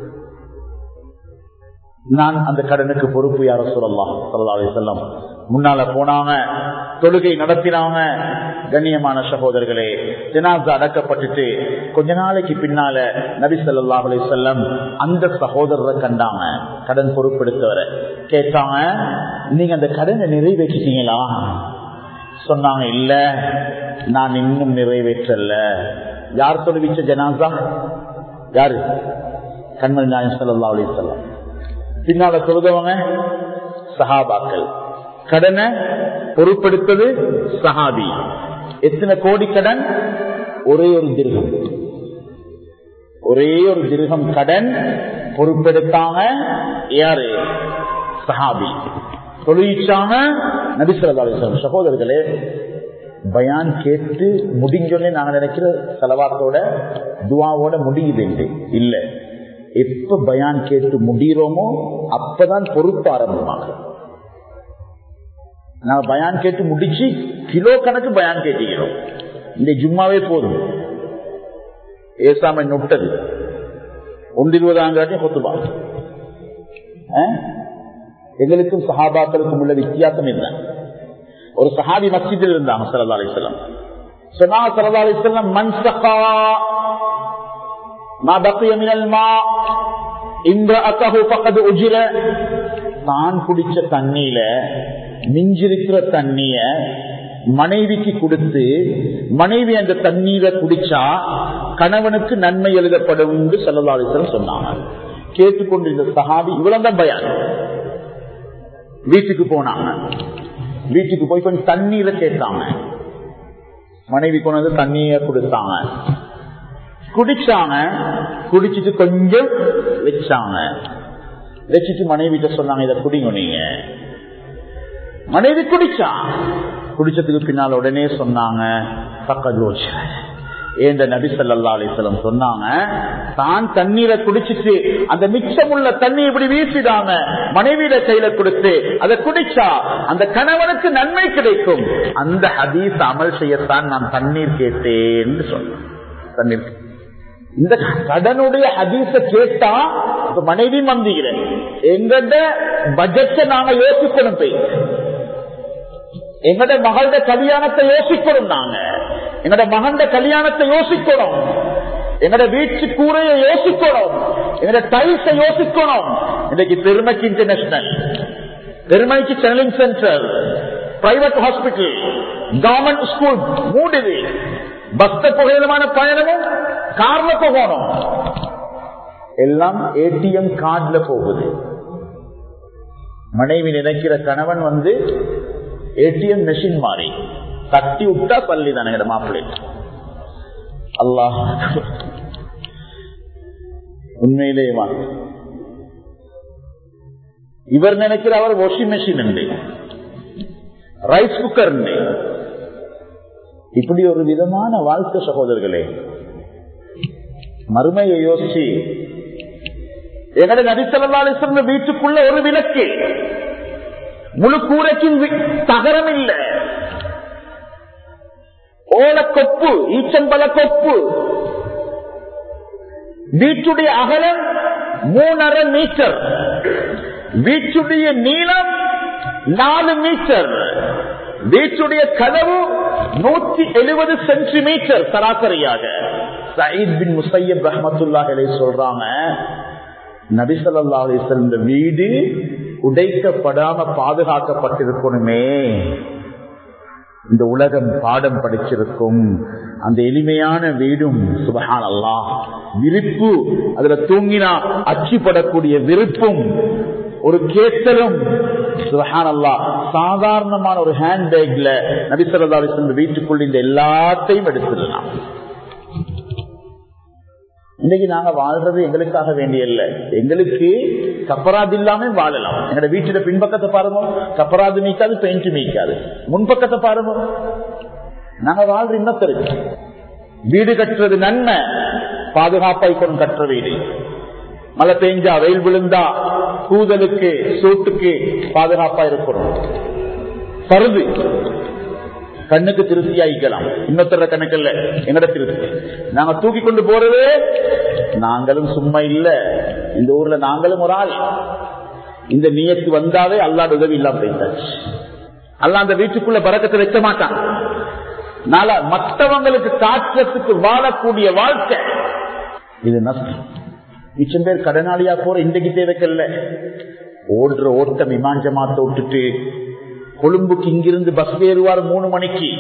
[SPEAKER 1] நான் அந்த கடனுக்கு பொறுப்பு யார சொல்லலாம் சல்லா அலி செல்லம் முன்னால போனாங்க தொழுகை நடத்தினாங்க கண்ணியமான சகோதரர்களே ஜனாசா அடக்கப்பட்டுட்டு கொஞ்ச நாளைக்கு பின்னால நபி சொல்லா அலி செல்லம் அந்த சகோதரரை கண்டாங்க கடன் பொறுப்பெடுத்தவரை கேட்டாங்க நீங்க அந்த கடனை நிறைவேற்றிட்டீங்களா சொன்னாங்க இல்ல நான் இன்னும் நிறைவேற்றல யார் தொழுவிச்ச ஜனாசா யாரு கண்மல் நாயம் சல்லா அலி செல்லம் பின்னால தொழுதவங்க சஹாபாக்கள் கடனை பொறுப்படுத்தது சஹாபி எத்தனை கோடி கடன் ஒரே ஒரு திருகம் ஒரே ஒரு திருகம் கடன் பொறுப்பெடுத்தாங்க யாரு சஹாபி தொழிற்சாங்க நபிசல்லாசம் சகோதரர்களே பயான் கேட்டு முடிஞ்சோடனே நாங்க நினைக்கிற செலவாத்தோட துவாவோட முடியுது இல்லை இல்ல எப்ப பயான் கேட்டு முடிகிறோமோ அப்பதான் பொறுப்பு ஆரம்பமாகும் நாங்க பயான் கேட்டு முடிச்சு கிலோ கணக்கு பயான் கேட்டுக்கிறோம் இந்த ஜும்மாவே போதும் ஏசாம நொட்டது ஒன்று இருபதாங்காட்டியும் கொத்துபா எங்களுக்கும் சஹாபாக்களுக்கும் உள்ள வித்தியாசம் என்ன ஒரு சஹாபி மஸ்ஜிதில் இருந்தாங்க சரதா அலிஸ்லாம் சொன்னாங்க சரதா அலிஸ்லாம் மண் சகா மா பக்கிய மினல் மா இந்த அக்கஹு பக்கத்து உஜிர தான் குடிச்ச தண்ணியில மிஞ்சிருக்கிற தண்ணிய மனைவிக்கு கொடுத்து மனைவி அந்த தண்ணீரை குடிச்சா கணவனுக்கு நன்மை எழுதப்படும் என்று செல்லலாளிசன் சொன்னாங்க கேட்டுக்கொண்டிருந்த சஹாபி இவ்வளவுதான் பயான் வீட்டுக்கு போனாங்க வீட்டுக்கு போய் கொஞ்சம் தண்ணீரை கேட்டாங்க மனைவி கொண்டு தண்ணிய கொடுத்தாங்க குடிச்சாங்க குடிச்சிட்டு கொஞ்சம் வச்சாங்க வச்சுட்டு மனைவிட்ட சொன்னாங்க இதை குடிங்க நீங்க மனைவி குடிச்சா குடிச்சதுக்கு பின்னால் உடனே சொன்னாங்க பக்கதோஷ ஏந்த நபி சல்லா அலிஸ்லம் சொன்னாங்க தான் தண்ணீரை குடிச்சிட்டு அந்த மிச்சமுள்ள தண்ணி இப்படி வீசிடாங்க மனைவியில கையில கொடுத்து அதை குடிச்சா அந்த கணவனுக்கு நன்மை கிடைக்கும் அந்த ஹதீஸ் அமல் செய்யத்தான் நான் தண்ணீர் கேட்டேன்னு சொன்னேன் தண்ணீர் இந்த கடனுடைய ஹதீஸ கேட்டா இப்ப மனைவி மந்திக்கிறேன் எங்கட பட்ஜெட்டை நாங்க யோசிக்கணும் போய் எங்கட மகளோட கல்யாணத்தை யோசிக்கணும் நாங்க எங்கட மகண்ட கல்யாணத்தை யோசிக்கணும் எங்கட வீட்டு கூரையை யோசிக்கணும் எங்கட டைல்ஸை யோசிக்கணும் இன்னைக்கு பெருமைக்கு இன்டர்நேஷனல் பெருமைக்கு channelling centre private hospital government school மூடுது பஸ்த புகையிலமான பயணமும் கார்ல போகணும் எல்லாம் ஏடிஎம் கார்டுல போகுது மனைவி நினைக்கிற கணவன் வந்து ஏடிஎம் மெஷின் மாறி தட்டி விட்டா பள்ளி தானே மாப்பிள்ளை அல்லாஹ் உண்மையிலே இவர் நினைக்கிற அவர் வாஷிங் மெஷின் உண்டு ரைஸ் குக்கர் உண்டு இப்படி ஒரு விதமான வாழ்க்கை சகோதரர்களே மறுமையை யோசிச்சு எங்கட நடித்தலாளர் வீட்டுக்குள்ள ஒரு விளக்கு முழு கூரைக்கும் தகரம் இல்லை ஓல கொப்பு ஈச்சம்பல கொப்பு வீட்டுடைய அகலம் மூணரை மீட்டர் வீட்டுடைய நீளம் நாலு மீட்டர் வீட்டுடைய கதவு நூத்தி எழுபது சென்டிமீட்டர் சராசரியாக சயீத் பின் முசையப் ரஹமத்துல்லாஹலை சொல்றாங்க நபிசல்லா அலிஸ்வல் இந்த வீடு உடைக்கப்படாம பாதுகாக்கப்பட்டிருக்கணுமே இந்த உலகம் பாடம் படிச்சிருக்கும் அந்த எளிமையான வீடும் சுபஹான் அல்லா விரிப்பு அதுல தூங்கினா அச்சுப்படக்கூடிய விருப்பும் ஒரு கேத்தலும் சுபஹான் அல்லா சாதாரணமான ஒரு ஹேண்ட் பேக்ல நபிசல்லா அலிஸ்வல் வீட்டுக்குள் இந்த எல்லாத்தையும் எடுத்துடலாம் இன்னைக்கு நாங்க வாழ்றது எங்களுக்காக வேண்டிய இல்ல எங்களுக்கு கப்பராது இல்லாம வாழலாம் எங்களோட வீட்டுல பின்பக்கத்தை பாருங்க கப்பராது மீக்காது பெயிண்ட் மீக்காது முன்பக்கத்தை பாருங்க நாங்க வாழ்ற இன்னத்திற்கு வீடு கட்டுறது நன்மை பாதுகாப்பாய் கொண்டு கட்டுற வீடு மழை பெஞ்சா வெயில் விழுந்தா கூதலுக்கு சூட்டுக்கு பாதுகாப்பா இருக்கணும் பருது கண்ணுக்கு திருப்தி ஆயிக்கலாம் இன்னொருத்தர கணக்கில் எங்கட திருப்தி நாங்க தூக்கி கொண்டு போறது நாங்களும் சும்மா இல்ல இந்த ஊர்ல நாங்களும் ஒரு ஆள் இந்த நீயத்து வந்தாவே அல்லாத உதவி இல்லாம போயிட்டாச்சு அல்ல அந்த வீட்டுக்குள்ள பறக்கத்தை வைக்க மாட்டான் நாள மற்றவங்களுக்கு காற்றத்துக்கு வாழக்கூடிய வாழ்க்கை இது நஷ்டம் மிச்சம் பேர் கடனாளியா போற இன்றைக்கு தேவைக்கல்ல ஓடுற ஓட்டம் இமாஞ்சமாத்த விட்டுட்டு கொழும்புக்கு இங்கிருந்து பஸ் ஏறுவார் மூணு மணிக்கு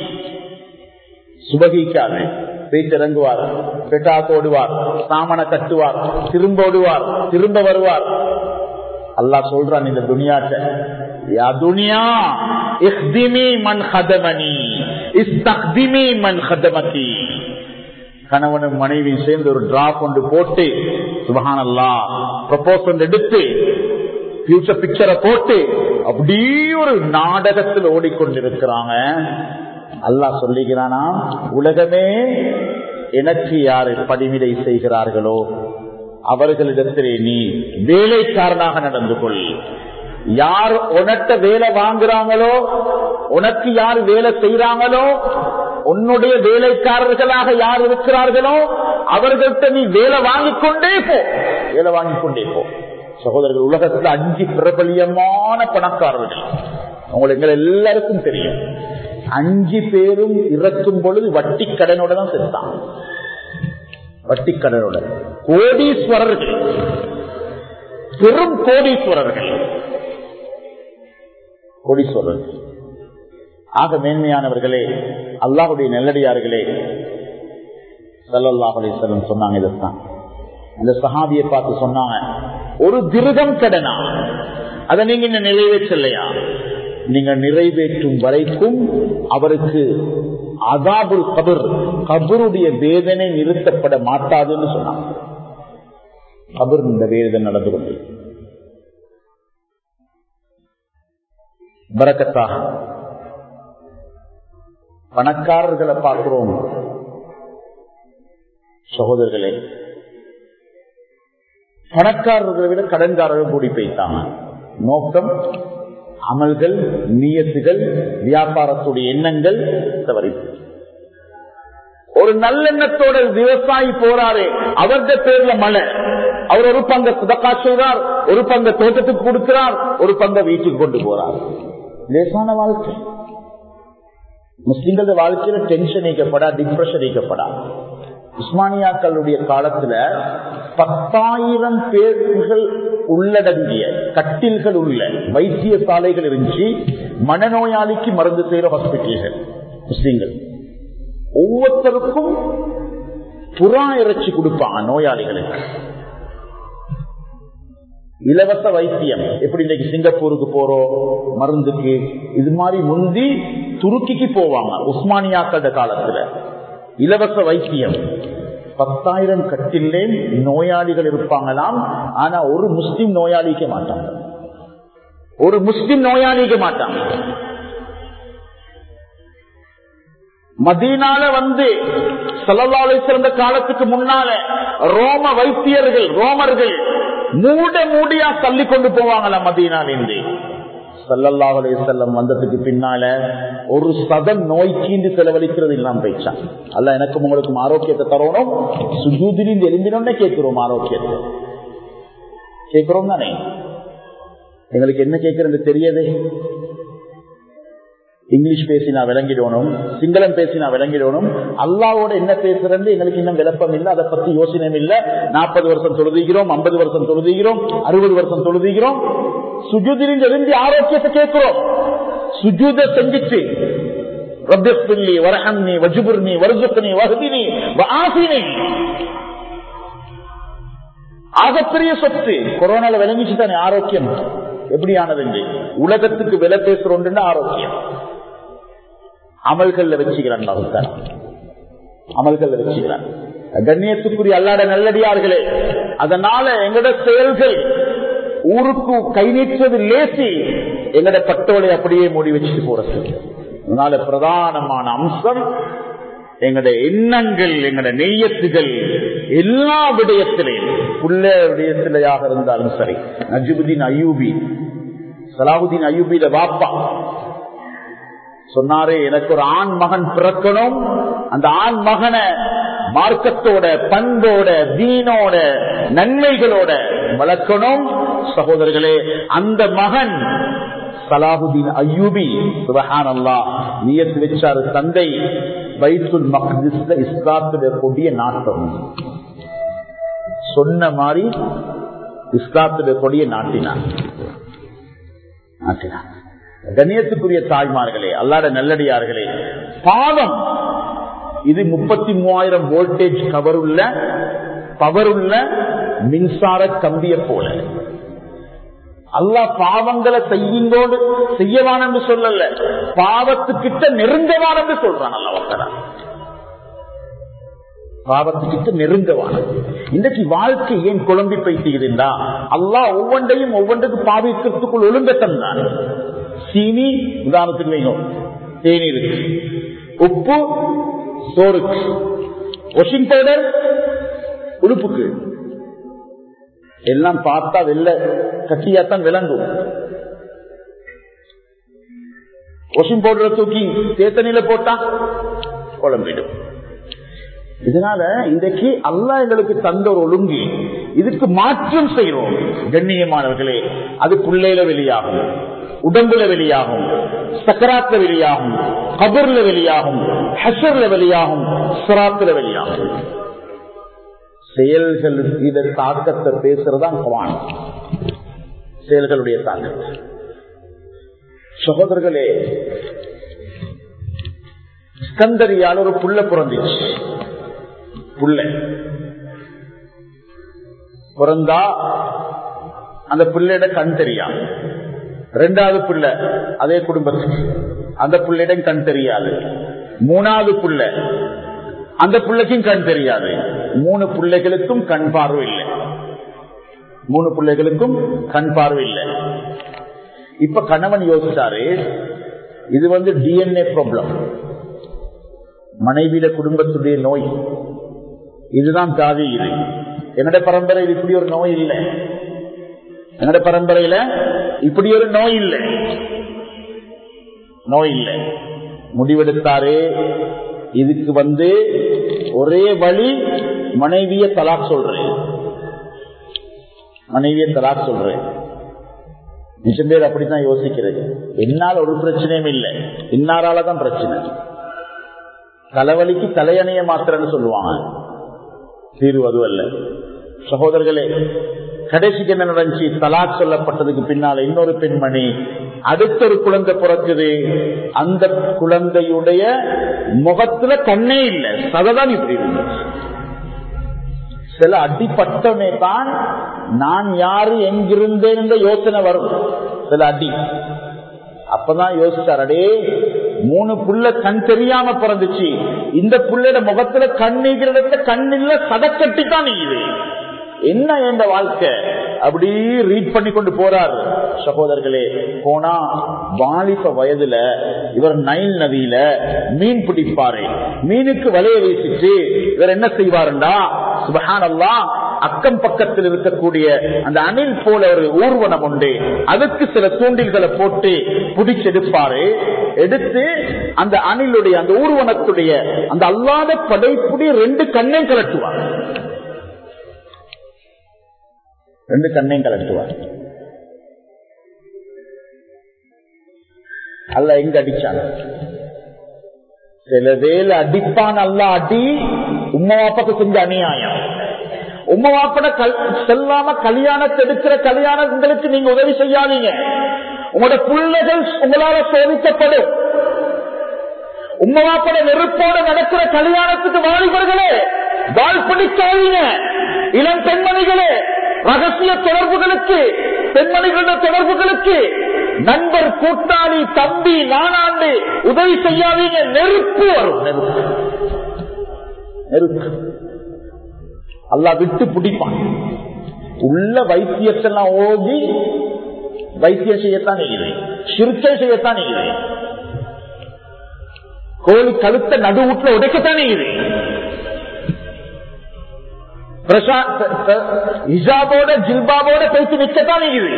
[SPEAKER 1] சுபகிக்காது போயிட்டு இறங்குவார் பெட்டாக்கு ஓடுவார் சாமனை கட்டுவார் திரும்ப ஓடுவார் திரும்ப வருவார் அல்லா சொல்றான் இந்த துனியாட்ட யா துனியா இஹ்திமி மன் ஹதமனி இஸ்தக்திமி மன் ஹதமதி கணவனும் மனைவியும் சேர்ந்து ஒரு டிரா கொண்டு போட்டு சுபஹான் அல்லா ப்ரொபோசல் எடுத்து பியூச்சர் பிக்சரை போட்டு அப்படியே ஒரு நாடகத்தில் ஓடிக்கொண்டிருக்கிறாங்க அல்லாஹ் சொல்லுகிறானா உலகமே எனக்கு யாரு படிவிடை செய்கிறார்களோ அவர்களிடத்திலே நீ வேலைக்காரனாக நடந்து கொள் யார் உனட்ட வேலை வாங்குறாங்களோ உனக்கு யார் வேலை செய்யறாங்களோ உன்னுடைய வேலைக்காரர்களாக யார் இருக்கிறார்களோ அவர்கள்ட்ட நீ வேலை வாங்கிக் கொண்டே போ வேலை வாங்கிக் கொண்டே போ சகோதரர்கள் உலகத்தில் அஞ்சு பிரபலியமான பணக்காரர்கள் உங்களுக்கு எங்கள் எல்லாருக்கும் தெரியும் அஞ்சு பேரும் இறக்கும் பொழுது வட்டி கடனோட தான் செத்தான் வட்டி கடனோட கோடீஸ்வரர்கள் பெரும் கோடீஸ்வரர்கள் கோடீஸ்வரர்கள் ஆக மேன்மையானவர்களே அல்லாஹுடைய நெல்லடியார்களே சல்லாஹ் அலிசல்லம் சொன்னாங்க இதுதான் அந்த சஹாபியை பார்த்து சொன்னாங்க ஒரு திருகம் கடனா அதை நீங்க இன்னும் நிறைவேற்றலையா நீங்க நிறைவேற்றும் வரைக்கும் அவருக்கு அதாபுல் கபர் கபருடைய வேதனை நிறுத்தப்பட மாட்டாதுன்னு சொன்னாங்க கபர் இந்த வேதனை நடந்து கொண்டு பரக்கத்தாக பணக்காரர்களை பார்க்கிறோம் சகோதரர்களே பணக்காரர்களை விட கடன்காரர்கள் கூடி போய்த்தாங்க நோக்கம் அமல்கள் நீயத்துகள் வியாபாரத்துடைய எண்ணங்கள் தவறிப்பு ஒரு நல்லெண்ணத்தோட விவசாயி போறாரு அவருடைய பேர்ல மழை அவர் ஒரு பங்க சுதக்கா செய்றார் ஒரு பங்க தோட்டத்துக்கு கொடுக்கிறார் ஒரு பங்க வீட்டுக்கு கொண்டு போறார் லேசான வாழ்க்கை முஸ்லிம்கள வாழ்க்கையில டென்ஷன் நீக்கப்படா டிப்ரெஷன் நீக்கப்படா உஸ்மானியாக்களுடைய காலத்துல பத்தாயிரம் பேர்கள் உள்ளடங்கிய கட்டில்கள் உள்ள வைத்தியசாலைகள் இருந்துச்சு மனநோயாளிக்கு மருந்து செய்யற ஹாஸ்பிட்டல்கள் முஸ்லிம்கள் ஒவ்வொருத்தருக்கும் புறா இறைச்சி கொடுப்பாங்க நோயாளிகளுக்கு இலவச வைத்தியம் எப்படி இன்னைக்கு சிங்கப்பூருக்கு போறோம் மருந்துக்கு இது மாதிரி முந்தி துருக்கிக்கு போவாங்க உஸ்மானியாக்கள காலத்துல இலவச வைத்தியம் பத்தாயிரம் கட்டிலே நோயாளிகள் இருப்பாங்களாம் ஆனா ஒரு முஸ்லிம் நோயாளிக்க மாட்டாங்க ஒரு முஸ்லிம் நோயாளிக்க மாட்டாங்க மதீனால வந்து சல்லல்லாலை சிறந்த காலத்துக்கு முன்னால ரோம வைத்தியர்கள் ரோமர்கள் மூட மூடியா தள்ளி கொண்டு போவாங்களா மதீனாலிருந்து சல்லல்லாஹுலே செல்லம் வந்ததுக்கு பின்னால ஒரு சதம் நோய்க்கு செலவழிக்கிறது இல்லாம போயிடுச்சான் அல்ல எனக்கும் உங்களுக்கும் ஆரோக்கியத்தை தரணும் சுஜூதிலிருந்து எழுந்தினோன்னே கேட்கிறோம் ஆரோக்கியத்தை கேட்கிறோம் தானே எங்களுக்கு என்ன கேட்கறது தெரியாது இங்கிலீஷ் பேசினா விளங்கிடணும் சிங்களம் பேசினா விளங்கிடணும் அல்லாவோட என்ன பேசுறது எங்களுக்கு இன்னும் விளப்பம் இல்லை அதை பத்தி யோசனை இல்லை நாற்பது வருஷம் தொழுதுகிறோம் ஐம்பது வருஷம் தொழுதுகிறோம் அறுபது வருஷம் தொழுதுகிறோம் சுஜூதிலிருந்து எழுந்தி ஆரோக்கியத்தை கேட்கிறோம் சுஜூத செஞ்சிச்சு ரப்பி வரஹன்னி வஜுபுர்னி வருசுக்கனி வகுதினி ஆசினி ஆகப்பெரிய சொத்து கொரோனால விளங்கிச்சு தானே ஆரோக்கியம் எப்படியானது உலகத்துக்கு விலை பேசுறோம் ஆரோக்கியம் அமல்கள்ல வச்சுக்கிறான் பகுத்தான் அமல்கள்ல வச்சுக்கிறான் கண்ணியத்துக்குரிய அல்லாட நல்லடியார்களே அதனால எங்கட செயல்கள் ஊருக்கு கை நீட்டுறது லேசி எங்கட பட்டோலை அப்படியே மூடி வச்சுட்டு போறது அதனால பிரதானமான அம்சம் எங்கட எண்ணங்கள் எங்கட நெய்யத்துகள் எல்லா விடயத்திலையும் புள்ள விடயத்திலையாக இருந்தாலும் சரி நஜுபுதீன் அயூபி சலாவுதீன் அயூபியில வாப்பா சொன்னாரே எனக்கு ஒரு ஆண் மகன் பிறக்கணும் அந்த ஆண் மகனை மார்க்கத்தோட பண்போட தீனோட நன்மைகளோட வளர்க்கணும் சகோதரர்களே அந்த மகன் சலாஹுதீன் அய்யூபி சுபஹான் அல்லா நியத்து வச்சாரு தந்தை பைத்துல் மக்திஸ்ல இஸ்லாத்துடைய கொடிய நாட்டம் சொன்ன மாதிரி இஸ்லாத்துடைய கொடிய நாட்டினார் நாட்டினார் கண்ணியத்துக்குரிய தாய்மார்களே அல்லாட நல்லடியார்களே பாவம் இது முப்பத்தி மூவாயிரம் வோல்டேஜ் கவர் உள்ள பவர் உள்ள மின்சார கம்பிய போல அல்லா பாவங்களை செய்யுங்கோடு செய்யவான் என்று சொல்லல பாவத்துக்கிட்ட நெருங்கவான் என்று சொல்றான் அல்லவா பாவத்துக்கிட்ட நெருங்கவான இன்றைக்கு வாழ்க்கை ஏன் குழம்பி பைத்துகிறா அல்லா ஒவ்வொன்றையும் ஒவ்வொன்றுக்கு பாவிக்கிறதுக்குள் ஒழுங்கட்டம் தான் சீனி உதாரணத்துக்கு வைங்க தேநீருக்கு உப்பு சோறுக்கு வாஷிங் பவுடர் உடுப்புக்கு எல்லாம் பார்த்தா வெள்ள கட்டியாத்தான் விளங்கும் வாஷிங் பவுடரை தூக்கி தேத்தனில போட்டா குழம்பிடும் இதனால இன்றைக்கு அல்லா எங்களுக்கு தந்த ஒரு ஒழுங்கு இதுக்கு மாற்றம் செய்யறோம் கண்ணியமானவர்களே அது பிள்ளையில வெளியாகும் உடம்புல வெளியாகும் சக்கராத்துல வெளியாகும் கபர்ல வெளியாகும் ஹசர்ல வெளியாகும் சிராத்துல வெளியாகும் செயல்களுக்கு இத தாக்கத்தை பேசுறதா குவான் செயல்களுடைய தாக்கத்தை சகோதரர்களே ஸ்கந்தரியால் ஒரு புள்ள பிறந்துச்சு புள்ள பிறந்தா அந்த பிள்ளையிட கண் தெரியாது ரெண்டாவது பிள்ளை அதே குடும்பத்துக்கு அந்த பிள்ளையிடம் கண் தெரியாது மூணாவது பிள்ளை அந்த பிள்ளைக்கும் கண் தெரியாது மூணு பிள்ளைகளுக்கும் கண் பார்வை இல்லை மூணு பிள்ளைகளுக்கும் கண் பார்வை இல்லை இப்ப கணவன் யோசிச்சாரு இது வந்து டிஎன்ஏ ப்ராப்ளம் மனைவியில குடும்பத்துடைய நோய் இதுதான் தாவி இது என்னோட பரம்பரையில் இப்படி ஒரு நோய் இல்லை என்னோட பரம்பரையில இப்படி ஒரு நோய் இல்லை நோய் இல்லை முடிவெடுத்தாரு இதுக்கு வந்து ஒரே வழி மனைவிய தலாக் சொல்றேன் மனைவிய தலாக் சொல்றேன் நிச்சயம் பேர் அப்படித்தான் யோசிக்கிறது என்னால் ஒரு பிரச்சனையும் இல்லை இன்னாராலதான் பிரச்சனை தலைவலிக்கு தலையணைய மாத்திரன்னு சொல்லுவாங்க தீர்வு அது அல்ல சகோதரர்களே கடைசிக்கு என்ன நடந்துச்சு தலாக் சொல்லப்பட்டதுக்கு பின்னால இன்னொரு பெண்மணி அடுத்த ஒரு குழந்தை பிறக்குது அந்த குழந்தையுடைய முகத்துல கண்ணே இல்லை சததான் இப்படி இருந்துச்சு சில அடிப்பட்டமே தான் நான் யாரு எங்கிருந்தேன் என்ற யோசனை வரும் சில அடி அப்பதான் யோசிச்சார் அடே மூணு புள்ள கண் தெரியாம பிறந்துச்சு இந்த புள்ளையோட முகத்துல கண் நீக்கிறத கண் இல்ல சதக்கட்டி தான் நீது என்ன என்ற வாழ்க்கை அப்படி ரீட் பண்ணி கொண்டு போறார் சகோதரர்களே போனா வாலிப வயதுல இவர் நைல் நதியில மீன் பிடிப்பாரு மீனுக்கு வலைய வீசிட்டு இவர் என்ன செய்வாருண்டா சுபஹானல்லா அக்கம் பக்கத்தில் இருக்கக்கூடிய அந்த அணில் போல ஒரு ஊர்வனம் உண்டு அதுக்கு சில தூண்டில்களை போட்டு பிடிச்செடுப்பாரு எடுத்து அந்த அணிலுடைய அந்த ஊர்வனத்துடைய அந்த அல்லாத படைப்புடைய ரெண்டு கண்ணையும் கலட்டுவார் ரெண்டு கண்ணையும் கலட்டுவார் அல்ல எங்க அடிச்சாங்க சில வேலை அடிப்பான் அல்ல அடி உம்மா வாப்பாக்கு செஞ்ச அநியாயம் உம்மா வாப்பட செல்லாம கல்யாணத்தை எடுக்கிற கல்யாணங்களுக்கு நீங்க உதவி செய்யாதீங்க உங்களோட பிள்ளைகள் உங்களால சோதிக்கப்படும் உம்மா வாப்பட நெருப்போட நடக்கிற கல்யாணத்துக்கு வாலிபர்களே வாழ் பிடிக்காதீங்க இளம் பெண்மணிகளே ரகசிய தொடர்புகளுக்கு பெண்மணிகளோட தொடர்புகளுக்கு நண்பர் கூட்டாளி தம்பி நானாண்டு உதவி செய்யாதீங்க நெருப்பு வரும் நெருப்பு நெருப்பு அல்லா விட்டு பிடிப்பான் உள்ள வைத்தியத்தெல்லாம் ஓதி வைத்தியம் செய்யத்தான் நீங்குது சிறுச்சை செய்யத்தான் நீங்குது கோழி கழுத்த நடு வீட்டுல உடைக்கத்தான் நீங்குது ஹிஜாபோட ஜில்பாபோட பேசி நிற்கத்தான் நீங்குது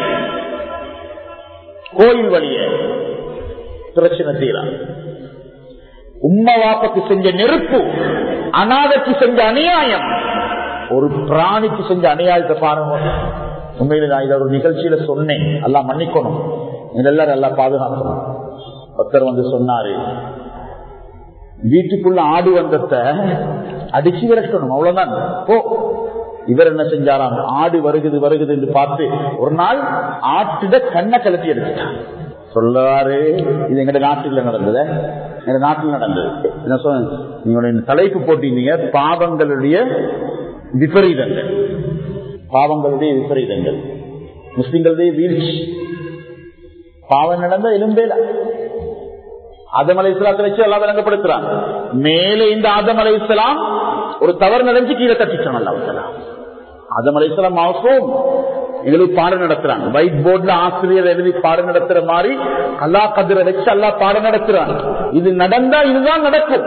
[SPEAKER 1] கோயில் வழிய பிரச்சனை தீரா உம்மா வாப்பக்கு செஞ்ச நெருப்பு அநாதைக்கு செஞ்ச அநியாயம் ஒரு பிராணிக்கு செஞ்ச அநியாயத்தை பாருங்க உண்மையில நான் இதை ஒரு நிகழ்ச்சியில சொன்னேன் எல்லாம் மன்னிக்கணும் இதெல்லாம் நல்லா பாதுகாக்கணும் ஒருத்தர் வந்து சொன்னாரு வீட்டுக்குள்ள ஆடு வந்தத அடிச்சு விரட்டணும் அவ்வளவுதான் போ இவர் என்ன செஞ்சாராம் ஆடு வருகுது வருகுது என்று பார்த்து ஒரு நாள் ஆட்டுட கண்ணை கலட்டி எடுத்துட்டான் சொல்றாரு இது எங்க நாட்டில் நடந்தது எங்க நாட்டில் நடந்தது என்ன சொன்ன நீங்களுடைய தலைப்பு போட்டீங்க பாவங்களுடைய விபரீதங்கள் பாவங்களுடைய விபரீதங்கள் முஸ்லிம்களுடைய வீழ்ச்சி பாவம் நடந்த எலும்பேல ஆதமலை இஸ்லாத்தை வச்சு எல்லாம் விளங்கப்படுத்துறான் மேலே இந்த ஆதமலை இஸ்லாம் ஒரு தவறு நடந்து கீழே தட்டிச்சான் அல்லா ஆதமலை இஸ்லாம் மாசம் எங்களுக்கு பாடம் நடத்துறாங்க ஒயிட் போர்ட்ல ஆசிரியர் எழுதி பாடம் நடத்துற மாதிரி அல்லா கதிரை வச்சு அல்லா பாடம் நடத்துறாங்க இது நடந்தா இதுதான் நடக்கும்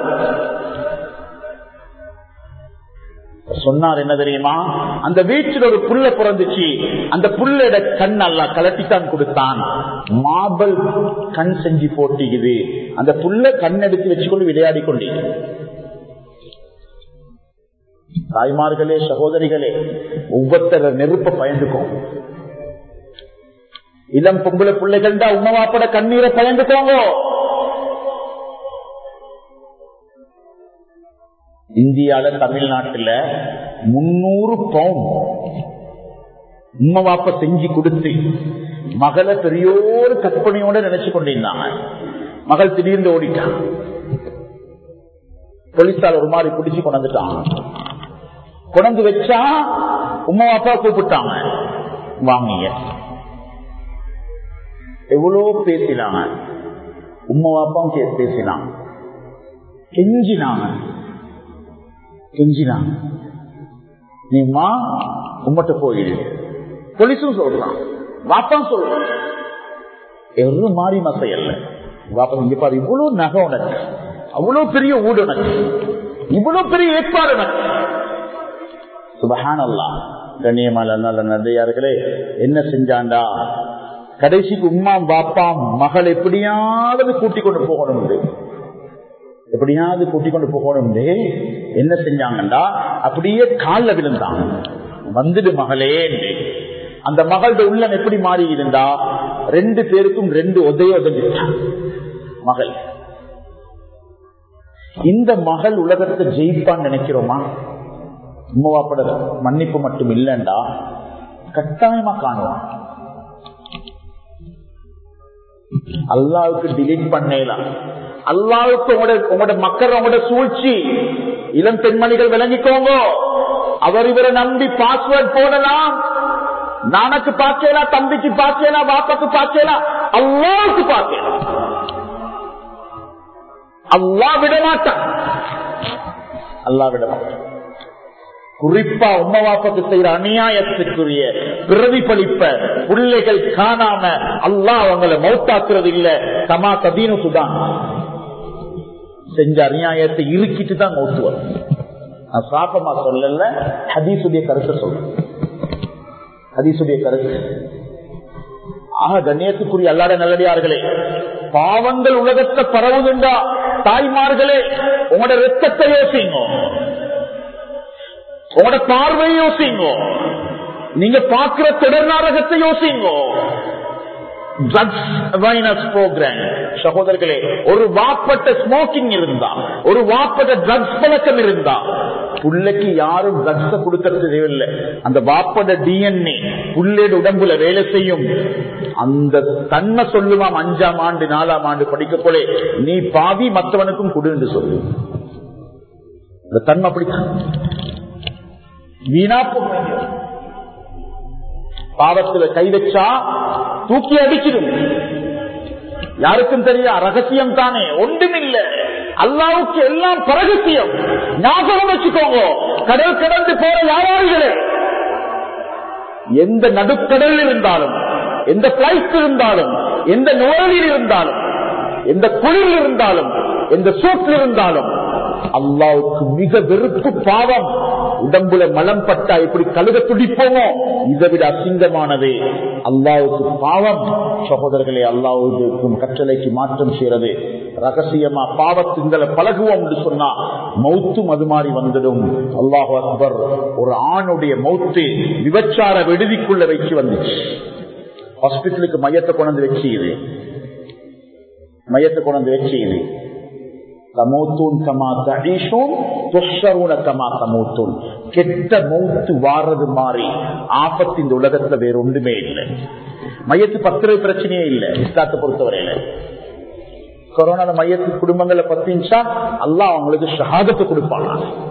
[SPEAKER 1] சொன்னார் என்ன தெரியுமா அந்த வீட்டில் ஒரு புல்ல பிறந்துச்சு அந்த புல்லோட கண் அல்ல கலட்டித்தான் கொடுத்தான் மார்பல் கண் செஞ்சு போட்டிக்குது அந்த புல்ல கண் எடுத்து வச்சுக்கொண்டு விளையாடி கொண்டீங்க தாய்மார்களே சகோதரிகளே ஒவ்வொருத்தர நெருப்ப பயந்துக்கும் இளம் பொம்பளை பிள்ளைகள் தான் உணவாப்பட கண்ணீரை பயந்துக்கோங்க இந்தியால தமிழ்நாட்டுல முன்னூறு பவுன் உம்மவாப்ப செஞ்சு கொடுத்து மகளை பெரியோரு கற்பனையோட நினைச்சு கொண்டிருந்தாங்க மகள் திடீர்னு ஓடிட்டான் போலீஸார் ஒரு மாதிரி பிடிச்சு கொண்டுட்டான் கொண்டு வச்சா உமா அப்பா கூப்பிட்டாங்க வாங்கிய எவ்வளோ பேசினாங்க உமா அப்பாவும் பேசினாங்க கெஞ்சினாங்க கெஞ்சினாங்க நீமா உம்மட்ட போயிடு போலீஸும் சொல்றான் வாப்பான் சொல்றான் எரு மாறி மசையல்ல வாப்பா இங்க பாரு இவ்வளவு நகை உனக்கு அவ்வளவு பெரிய ஊடு உனக்கு இவ்வளவு பெரிய ஏற்பாடு உனக்கு சுபஹானல்லா கண்ணியமான நல்ல நன்றியார்களே என்ன செஞ்சாண்டா கடைசிக்கு உம்மா பாப்பாம் மகள் எப்படியாவது கூட்டிக் கொண்டு போகணும் எப்படியாவது கூட்டிக் கொண்டு போகணும் என்ன செஞ்சாங்கண்டா அப்படியே காலில் விழுந்தாங்க வந்துடு மகளே அந்த மகளோட உள்ளம் எப்படி மாறி இருந்தா ரெண்டு பேருக்கும் ரெண்டு உதய உதவிட்டான் மகள் இந்த மகள் உலகத்தை ஜெயிப்பான்னு நினைக்கிறோமா உம்மவாப்பட மன்னிப்பு மட்டும் இல்லைண்டா கட்டாயமா காணுவான் அல்லாவுக்கு டிலீட் பண்ணலாம் அல்லாவுக்கு உங்களோட உங்களோட மக்கள் உங்களோட சூழ்ச்சி இளம் பெண்மணிகள் விளங்கிக்கோங்க அவர் இவரை நம்பி பாஸ்வேர்ட் போடலாம் நானக்கு பார்க்கலாம் தம்பிக்கு பார்க்கலாம் பாப்பாக்கு பார்க்கலாம் அல்லாவுக்கு பார்க்கலாம் அல்லா விட மாட்டான் அல்லா விட மாட்டான் குறிப்பா உம்மவாப்பக்கு செய்யற அநியாயத்துக்குரிய பிரதிபலிப்ப பிள்ளைகள் காணாம அல்லா அவங்களை மௌத்தாக்குறது இல்ல கமா கதீனு சுதான் செஞ்ச அநியாயத்தை இருக்கிட்டு தான் மௌத்துவர் நான் சாப்பமா சொல்லல ஹதீசுடைய கருத்தை சொல்றேன் ஹதீசுடைய கருத்து ஆக கண்ணியத்துக்குரிய அல்லாட நல்லடியார்களே பாவங்கள் உலகத்தை பரவுதுண்டா தாய்மார்களே உங்களோட ரத்தத்தை யோசிங்க உங்களோட பார்வையை யோசிங்க நீங்க பாக்குற தொடர் நாடகத்தை யோசிங்க ட்ரக்ஸ் அவேர்னஸ் ப்ரோக்ராம் சகோதரர்களே ஒரு வாப்பட்ட ஸ்மோக்கிங் இருந்தா ஒரு வாப்பட்ட ட்ரக்ஸ் பழக்கம் இருந்தா புள்ளைக்கு யாரும் ட்ரக்ஸ கொடுக்கறது தேவையில்லை அந்த வாப்பட டிஎன்ஏ புள்ளேட உடம்புல வேலை செய்யும் அந்த தன்மை சொல்லுவாம் அஞ்சாம் ஆண்டு நாலாம் ஆண்டு படிக்க போலே நீ பாவி மற்றவனுக்கும் கொடு என்று சொல்லு அந்த தன்மை அப்படித்தான் வீணா போக பாவத்துல கை வச்சா தூக்கி அடிச்சிடும் யாருக்கும் தெரியா ரகசியம் தானே ஒன்றுமில்ல அல்லாவுக்கு எல்லாம் பரகசியம் ஞாபகம் வச்சுக்கோங்க கடல் கடந்து போற வியாபாரிகளே எந்த நடுக்கடல் இருந்தாலும் எந்த பிளைட் இருந்தாலும் எந்த நுழைவில் இருந்தாலும் எந்த குளிரில் இருந்தாலும் எந்த சூட்டில் இருந்தாலும் அல்லாவுக்கு மிக வெறுப்பு பாவம் உடம்புல மலம் பட்டா எப்படி கழுத துடிப்போமோ இதை விட அசிங்கமானது அல்லாவுக்கு பாவம் சகோதரர்களே அல்லாவுக்கும் கற்றலைக்கு மாற்றம் செய்யறது ரகசியமா பாவத்துங்களை பழகுவோம் என்று சொன்னா மௌத்தும் அது மாதிரி வந்துடும் அல்லாஹு அக்பர் ஒரு ஆணுடைய மௌத்து விபச்சார விடுதிக்குள்ள வச்சு வந்துச்சு ஹாஸ்பிட்டலுக்கு மையத்தை கொண்டு வச்சு இது மையத்தை கொண்டு வச்சு இது தமோத்தூன் கமா தீஷூன் துஷரூன கமா தமோத்தூன் கெட்ட மௌத்து வாரது மாறி ஆபத்து இந்த உலகத்துல வேற ஒன்றுமே இல்லை மையத்து பத்திர பிரச்சனையே இல்லை இஸ்லாத்தை பொறுத்தவரையில கொரோனா மையத்து குடும்பங்களை பத்திச்சா அல்லா அவங்களுக்கு ஷஹாதத்தை கொடுப்பாங்க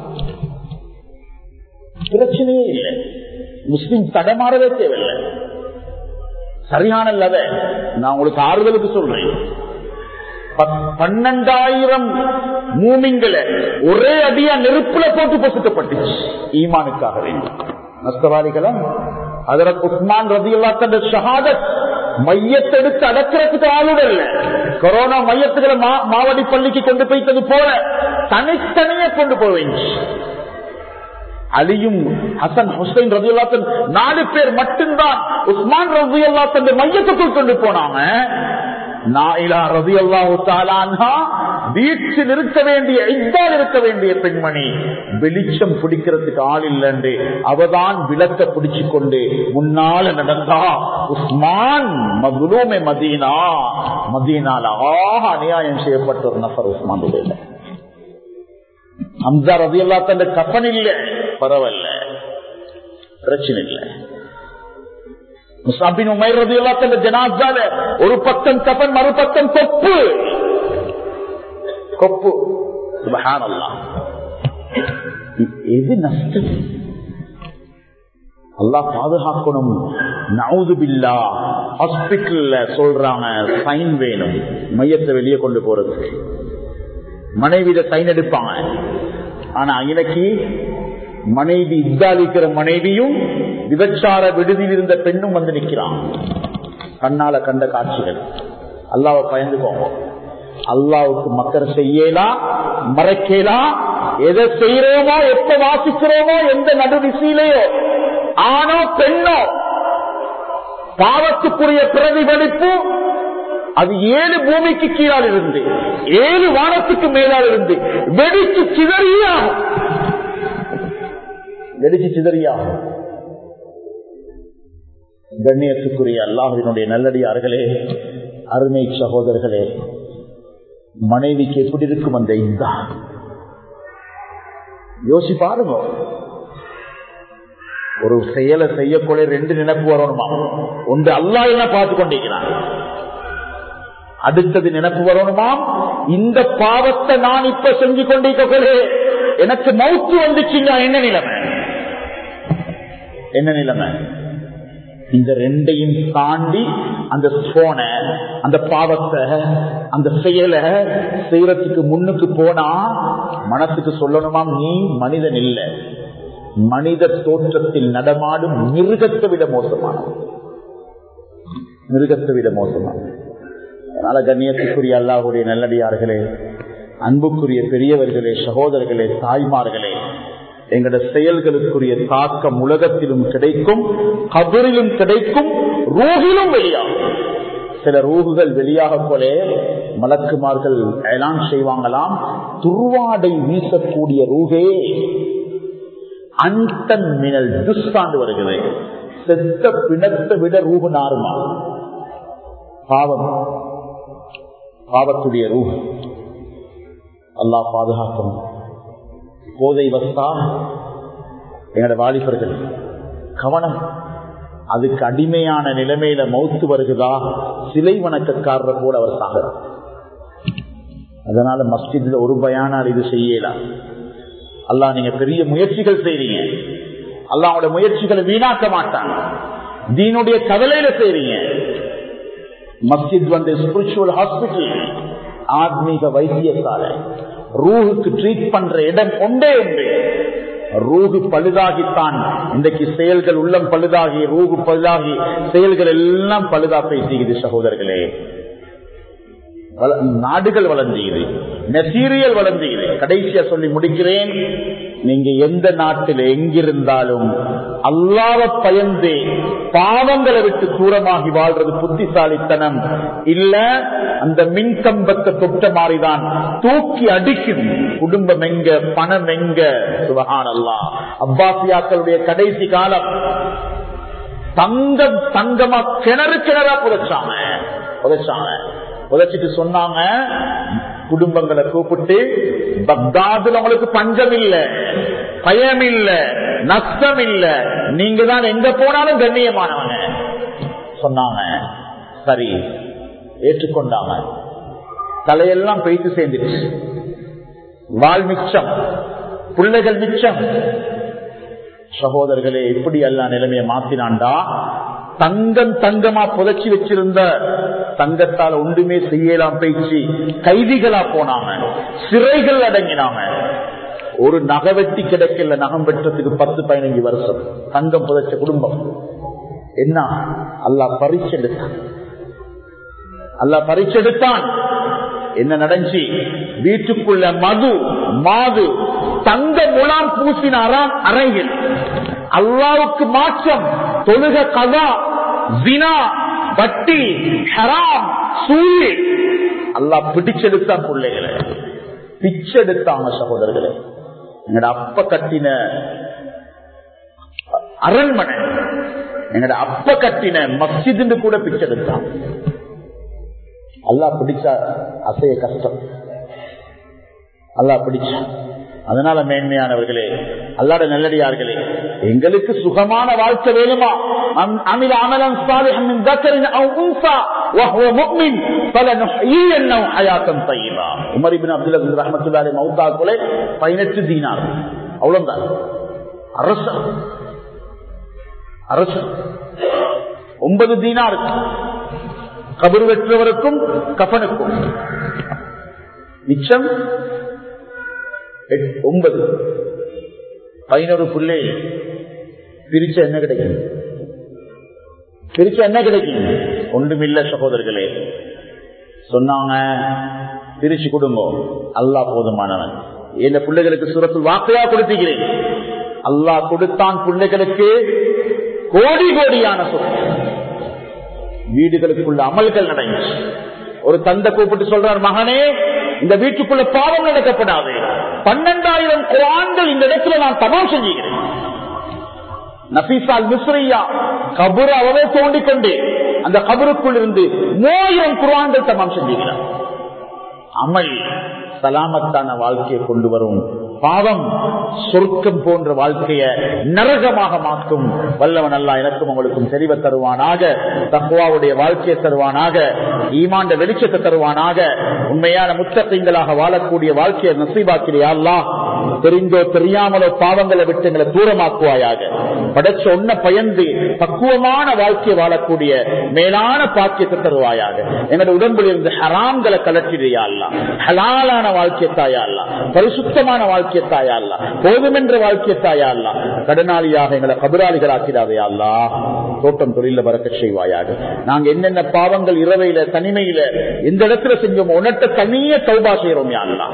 [SPEAKER 1] பிரச்சனையே இல்லை முஸ்லிம் தடமாறவே தேவையில்லை சரியான இல்லத நான் உங்களுக்கு ஆறுதலுக்கு சொல்றேன் பன்னெண்டாயிரம் மூமிங்களை ஒரே அடியா நெருப்புல போட்டு பொசுக்கப்பட்டுச்சு ஈமானுக்காக வேண்டும் நஷ்டவாதிகளும் அதற்கு உஸ்மான் ரதி அல்லா ஷஹாதத் மையத்தெடுத்து அடக்கிறதுக்கு ஆளுடல் கொரோனா மையத்துக்களை மாவடி பள்ளிக்கு கொண்டு போய்த்தது போல தனித்தனியே கொண்டு போவேன் அலியும் ஹசன் ஹுசைன் ரதி அல்லாத்தன் நாலு பேர் மட்டும்தான் உஸ்மான் ரதி அல்லாத்தன் மையத்துக்குள் கொண்டு போனாங்க வீட்டில் இருக்க வேண்டிய இதால் இருக்க வேண்டிய பெண்மணி வெளிச்சம் பிடிக்கிறதுக்கு ஆள் இல்லைன்று அவதான் விளக்க பிடிச்சு கொண்டு முன்னால நடந்தா உஸ்மான் மதுலூமே மதீனா மதீனால ஆக அநியாயம் செய்யப்பட்ட ஒரு நபர் உஸ்மான் ஹம்சா ரதி அல்லா தன் கப்பன் இல்லை பரவாயில்ல பிரச்சனை இல்லை முசாபின் உமைர் ரதி அல்லா தன் ஜனாசால ஒரு பக்கம் கப்பன் மறுபக்கம் கொப்பு கொப்பு சுபஹானல்லா எது நஷ்டம் அல்லாஹ் பாதுகாக்கணும் நவுது பில்லா ஹாஸ்பிட்டல்ல சொல்றாங்க சைன் வேணும் மையத்தை வெளியே கொண்டு போறதுக்கு மனைவியில சைன் எடுப்பாங்க ஆனா இன்னைக்கு மனைவி இத்தாலிக்கிற மனைவியும் விபச்சார விடுதியில் இருந்த பெண்ணும் வந்து நிக்கிறான் கண்ணால கண்ட காட்சிகள் அல்லாவை பயந்துக்கோங்க அல்லாவுக்கு மக்கள் செய்யலாம் மறைக்கலாம் எதை செய்யறோமோ எப்ப வாசிக்கிறோமோ எந்த நடுவிசையிலேயோ ஆணோ பெண்ணோ பாவத்துக்குரிய பிரதிபலிப்பு அது ஏழு பூமிக்கு கீழால் இருந்து ஏழு வானத்துக்கு மேலால் இருந்து வெடிச்சு சிதறியாகும் வெடிச்சு சிதறியாகும் கண்ணியத்துக்குரிய அல்லாஹினுடைய நல்லடியார்களே அருமை சகோதரர்களே மனைவிக்கு எப்படி இருக்கும் அந்த இந்தா யோசி பாருங்க ஒரு செயலை செய்யக்கூடிய ரெண்டு நினைப்பு வரணுமா ஒன்று அல்லா என்ன பார்த்து கொண்டிருக்கிறான் அடுத்தது நினைப்பு வரணுமாம் இந்த பாவத்தை நான் இப்ப செஞ்சு கொண்டிருக்க எனக்கு மவுத்து வந்துச்சுங்க என்ன நிலைமை என்ன நிலைமை இந்த ரெண்டையும் தாண்டி அந்த போனை அந்த பாவத்தை அந்த செயலை செய்யறதுக்கு முன்னுக்கு போனா மனசுக்கு சொல்லணுமாம் நீ மனிதன் இல்லை மனித தோற்றத்தில் நடமாடும் மிருகத்தை விட மோசமானது மிருகத்தை விட மோசமானது அதனால கண்ணியத்துக்குரிய அல்லாஹுடைய நல்லடியார்களே அன்புக்குரிய பெரியவர்களே சகோதரர்களே தாய்மார்களே எங்கட செயல்களுக்குரிய தாக்கம் உலகத்திலும் கிடைக்கும் கபரிலும் கிடைக்கும் ரூகிலும் வெளியாகும் சில ரூகுகள் வெளியாக போல மலக்குமார்கள் எலான் செய்வாங்களாம் துர்வாடை வீசக்கூடிய ரூகே அந்தன் மினல் துஸ்தாண்டு வருகிறது செத்த பிணத்தை விட ரூபு நாருமா பாவம் பாவத்துடைய ரூபு அல்லாஹ் பாதுகாக்கும் போதை வஸ்தா எங்களோட வாலிபர்கள் கவனம் அதுக்கு அடிமையான நிலைமையில மௌத்து வருகிறதா சிலை வணக்கக்காரரை போல அவர் சாக அதனால மஸ்ஜித்ல ஒரு பயானால் இது செய்யலாம் அல்லா நீங்க பெரிய முயற்சிகள் செய்றீங்க அல்லாவோட முயற்சிகளை வீணாக்க மாட்டாங்க தீனுடைய கவலையில செய்றீங்க மஸ்ஜித் வந்து ஸ்பிரிச்சுவல் ஹாஸ்பிட்டல் ஆத்மீக வைத்தியசாலை ரூஹுக்கு ட்ரீட் பண்ற இடம் ஒன்றே உண்டு ரூகு பழுதாகித்தான் இன்றைக்கு செயல்கள் உள்ளம் பழுதாகி ரூகு பழுதாகி செயல்கள் எல்லாம் பழுதா பேசிக்குது சகோதரர்களே நாடுகள் வளர்ந்தீது மெட்டீரியல் வளர்ந்தீது கடைசியா சொல்லி முடிக்கிறேன் நீங்க எந்த நாட்டில் எங்கிருந்தாலும் அல்லாத பயந்து பாவங்களை விட்டு தூரமாகி வாழ்றது புத்திசாலித்தனம் இல்ல அந்த மின்கம்பத்தை தொட்ட மாதிரிதான் தூக்கி அடிக்கும் குடும்பம் எங்க பணம் எங்க சுபகான் அல்லா அப்பாசியாக்களுடைய கடைசி காலம் தங்கம் தங்கமா கிணறு கிணறா புதைச்சாங்க புதைச்சாங்க புதைச்சிட்டு சொன்னாங்க குடும்பங்களை கூப்பிட்டு பக்தாதுல உங்களுக்கு பஞ்சம் இல்ல பயம் இல்ல நஷ்டம் இல்ல நீங்க தான் எங்க போனாலும் கண்ணியமானவங்க சொன்னாங்க சரி ஏற்றுக்கொண்டாங்க தலையெல்லாம் பெய்து சேர்ந்துச்சு வாழ் மிச்சம் பிள்ளைகள் மிச்சம் சகோதரர்களே எப்படி எல்லாம் நிலைமையை மாத்தினாண்டா தங்கம் தங்கமா புதைச்சி வச்சிருந்த தங்கத்தால் ஒன்றுமே செய்யலாம் பேச்சு கைதிகளா போனாங்க சிறைகள் அடங்கினாங்க ஒரு நகை வெட்டி கிடைக்கல நகம் வெட்டுறதுக்கு பத்து பதினஞ்சு வருஷம் தங்கம் புதைச்ச குடும்பம் என்ன அல்லா பறிச்செடுத்தான் அல்லா பறிச்செடுத்தான் என்ன நடந்துச்சு வீட்டுக்குள்ள மது மாது தங்க முலாம் பூசினாராம் அறையில் அல்லாவுக்கு மாற்றம் தொழுக கதா வினா வட்டி ஹராம் சூழி அல்லா பிடிச்செடுத்தான் பிள்ளைகளை பிச்செடுத்தாங்க சகோதரர்களே எங்கட அப்ப கட்டின அரண்மனை எங்கட அப்ப கட்டின மஸ்ஜிது கூட பிச்செடுத்தான் அல்லா பிடிச்சா அசைய கஷ்டம் அல்லா பிடிச்சா அதனால மேன்மையானவர்களே அல்லாட நல்லடியார்களே எங்களுக்கு சுகமான வாழ்க்கை வேணுமா அமில அமலம் பதினெட்டு தீனார் அவ்வளவுதான் அரச அரசு ஒன்பது தீனார் கபர் வெற்றவருக்கும் கபனுக்கும் மிச்சம் ஒன்பது பதினோரு பிள்ளை பிரிச்ச என்ன கிடைக்கும் பிரிச்ச என்ன கிடைக்கும் ஒன்றுமில்ல சகோதரர்களே சொன்னாங்க பிரிச்சு கொடுங்க அல்லா போதுமானவன் இந்த பிள்ளைகளுக்கு சுரத்தில் வாக்கையா கொடுத்துக்கிறேன் அல்லா கொடுத்தான் பிள்ளைகளுக்கு கோடி கோடியான சொத்து வீடுகளுக்குள்ள அமல்கள் நடந்துச்சு ஒரு தந்தை கூப்பிட்டு சொல்றார் மகனே இந்த வீட்டுக்குள்ள பாவம் நடக்கப்படாது பன்னெண்டாயிரம் குரான்கள் இந்த இடத்துல நான் தமாம் செஞ்சுக்கிறேன் நபீசால் மிஸ்ரியா கபுர் அவரே தோண்டிக்கொண்டு அந்த கபருக்குள் இருந்து மூவாயிரம் குரான்கள் தமாம் செஞ்சுக்கிறார் அமல் சலாமத்தான வாழ்க்கையை கொண்டு வரும் பாவம் சொர்க்கம் போன்ற வாழ்க்கைய நரகமாக மாற்றும் வல்லவன் அல்லா எனக்கும் உங்களுக்கும் தெளிவ தருவானாக தக்குவாவுடைய வாழ்க்கையை தருவானாக ஈமாண்ட வெளிச்சத்தை தருவானாக உண்மையான முத்தத்தைங்களாக வாழக்கூடிய வாழ்க்கையை நசீபாக்கிறியா அல்லா தெரிந்தோ தெரியாமலோ பாவங்களை விட்டு எங்களை தூரமாக்குவாயாக படைச்ச ஒன்ன பயந்து பக்குவமான வாழ்க்கையை வாழக்கூடிய மேலான பாக்கியத்தை தருவாயாக எங்களுடைய உடம்பில் இருந்து ஹராம்களை கலட்டிடையா அல்ல ஹலாலான வாழ்க்கை தாயா அல்ல பரிசுத்தமான வாழ்க்கை தாயா அல்ல போதுமென்ற வாழ்க்கை தாயா அல்ல கடனாளியாக எங்களை கபராளிகள் ஆக்கிறாதையா அல்லா தோட்டம் தொழில பறக்க செய்வாயாக நாங்க என்னென்ன பாவங்கள் இரவையில தனிமையில எந்த இடத்துல செஞ்சோமோ உன்னட்ட தனிய சௌபா செய்யறோம் யாருலா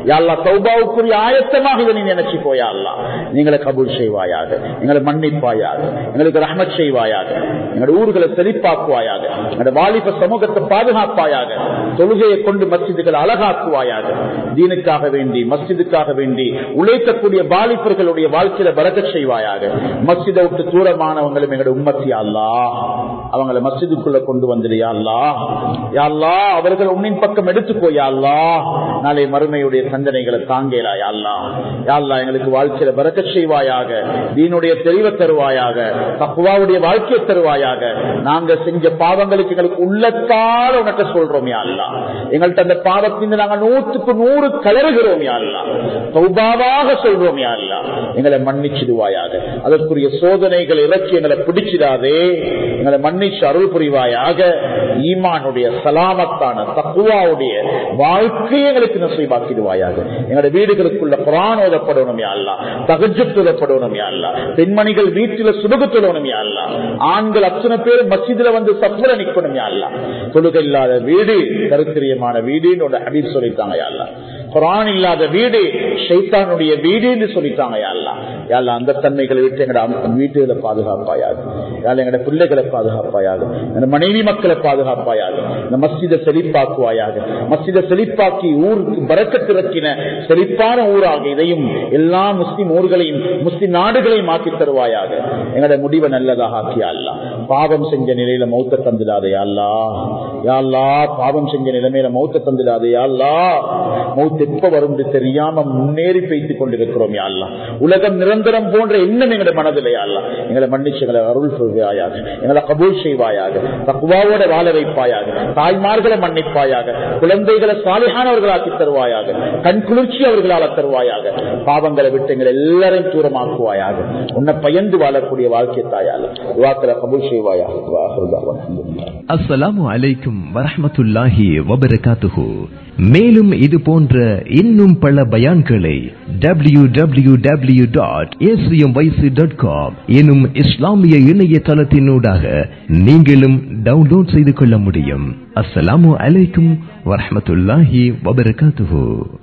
[SPEAKER 1] யாழ்லா தௌபாவுக்குரிய ஆயத்தமாக இதை நீ நினைச்சு போயா அல்லா நீங்களை கபூல் செய்வாயாக எங்களை மன்னிப்பாயாக எங்களுக்கு ரஹ்மத் செய்வாயாக எங்களோட ஊர்களை செழிப்பாக்குவாயாக எங்களோட வாலிப சமூகத்தை பாதுகாப்பாயாக தொழுகையை கொண்டு மஸ்ஜிதுகளை அழகாக்குவாயாக தீனுக்காக வேண்டி மஸ்ஜிதுக்காக வேண்டி உழைக்கக்கூடிய வாலிபர்களுடைய வாழ்க்கையில பறக்க செய்வாயாக மஸ்ஜிதை விட்டு தூரமானவங்களும் எங்களோட உம்மத்தி அல்லா அவங்களை மஸ்ஜிதுக்குள்ள கொண்டு வந்துடுயா அல்லா யாழ்லா அவர்கள் உன்னின் பக்கம் எடுத்துக்கோ யாழ்லா நாளை மறுமையுடைய சந்தனைகளை தாங்கேலா யாழ்லா யாழ்லா எங்களுக்கு வாழ்க்கையில பறக்க செய்வாயாக தீனுடைய தெளிவை தருவாயாக தப்புவாவுடைய வாழ்க்கையை தருவாயாக நாங்க செஞ்ச பாவங்களுக்கு எங்களுக்கு உள்ளத்தால் உனக்கு சொல்றோம் யாழ்லா எங்கள்கிட்ட அந்த பாவத்தின் நாங்க நூற்றுக்கு நூறு கலருகிறோம் யாழ்லா சௌபாவாக சொல்றோம் யாழ்லா எங்களை மன்னிச்சிடுவாயாக அதற்குரிய சோதனைகள் இறக்கி எங்களை பிடிச்சிடாதே எங்களை மன்னிச்சு அருள் புரிவாயாக ஈமானுடைய சலாமத்தான தக்குவாவுடைய வாழ்க்கையை எங்களுக்கு நசைவாக்கிடுவாயாக எங்களுடைய வீடுகளுக்குள்ள புறான் ஓதப்படணும் யாழ்லா தகஜத்து ஓதப்படணும் யாழ்லா பெண்மணிகள் வீட்டில சுபகு தொழணும் யாழ்லா ஆண்கள் அத்தனை பேர் மசிதில வந்து சப்புல நிக்கணும் யாழ்லா தொழுகை இல்லாத வீடு கருத்திரியமான வீடுன்னு ஹபீப் சொல்லிட்டாங்க யாழ்லா குரான் இல்லாத வீடு ஷைத்தானுடைய வீடு என்று சொல்லிட்டாங்க யாழ்லா யாழ்லா அந்த தன்மைகளை விட்டு எங்கட வீட்டுகளை பாதுகாப்பாயாக யாழ் எங்கட பிள்ளைகளை பாதுகாப்பாயாக எங்க மனைவி மக்களை பாதுகாப்பாயாக இந்த மஸ்ஜித செழிப்பாக்குவாயாக மஸ்ஜித செழிப்பாக்கி ஊருக்கு பறக்கத்திறக்கின செழிப்பான ஊராக இதையும் எல்லா முஸ்லிம் ஊர்களையும் முஸ்லிம் நாடுகளையும் மாற்றி தருவாயாக எங்கட முடிவை நல்லதாக ஆக்கியா பாவம் செஞ்ச நிலையில மௌத்த தந்துடாதே அல்லா யாழ்லா பாவம் செஞ்ச நிலைமையில மௌத்த தந்துடாதே அல்லா மௌத்த எப்ப வரும் தெரியாம முன்னேறி பேசிக் கொண்டிருக்கிறோம் யாழ்லா உலகம் நிரந்தரம் போன்ற எண்ணம் எங்களுடைய மனதிலே அல்ல எங்களை மன்னிச்சு எங்களை அருள் செய்வாயாக எங்களை கபூல் செய்வாயாக தக்குவாவோட வாழ வைப்பாயாக தாய்மார்களை மன்னிப்பாயாக குழந்தைகளை சாலையானவர்களாக்கி தருவாயாக கண் குளிர்ச்சி அவர்களால தருவாயாக பாவங்களை விட்டு எங்களை எல்லாரையும் தூரமாக்குவாயாக உன்னை பயந்து வாழக்கூடிய வாழ்க்கை தாயால வாக்களை கபூல் செய்வாயாக
[SPEAKER 2] அஸ்ஸலாமு அலைக்கும் வரஹமத்துல்லாஹி வபரகாத்துஹு மேலும் இது போன்ற இன்னும் பல பயான்களை W W W dot A C M Y C dot com எனும் இஸ்லாமிய இணையதளத்தினூடாக நீங்களும் டவுன்லோட் செய்து கொள்ள முடியும் அஸ்ஸலாமு அலைக்கும் வரஹமத்துல்லாஹி வபரகாத்துஹு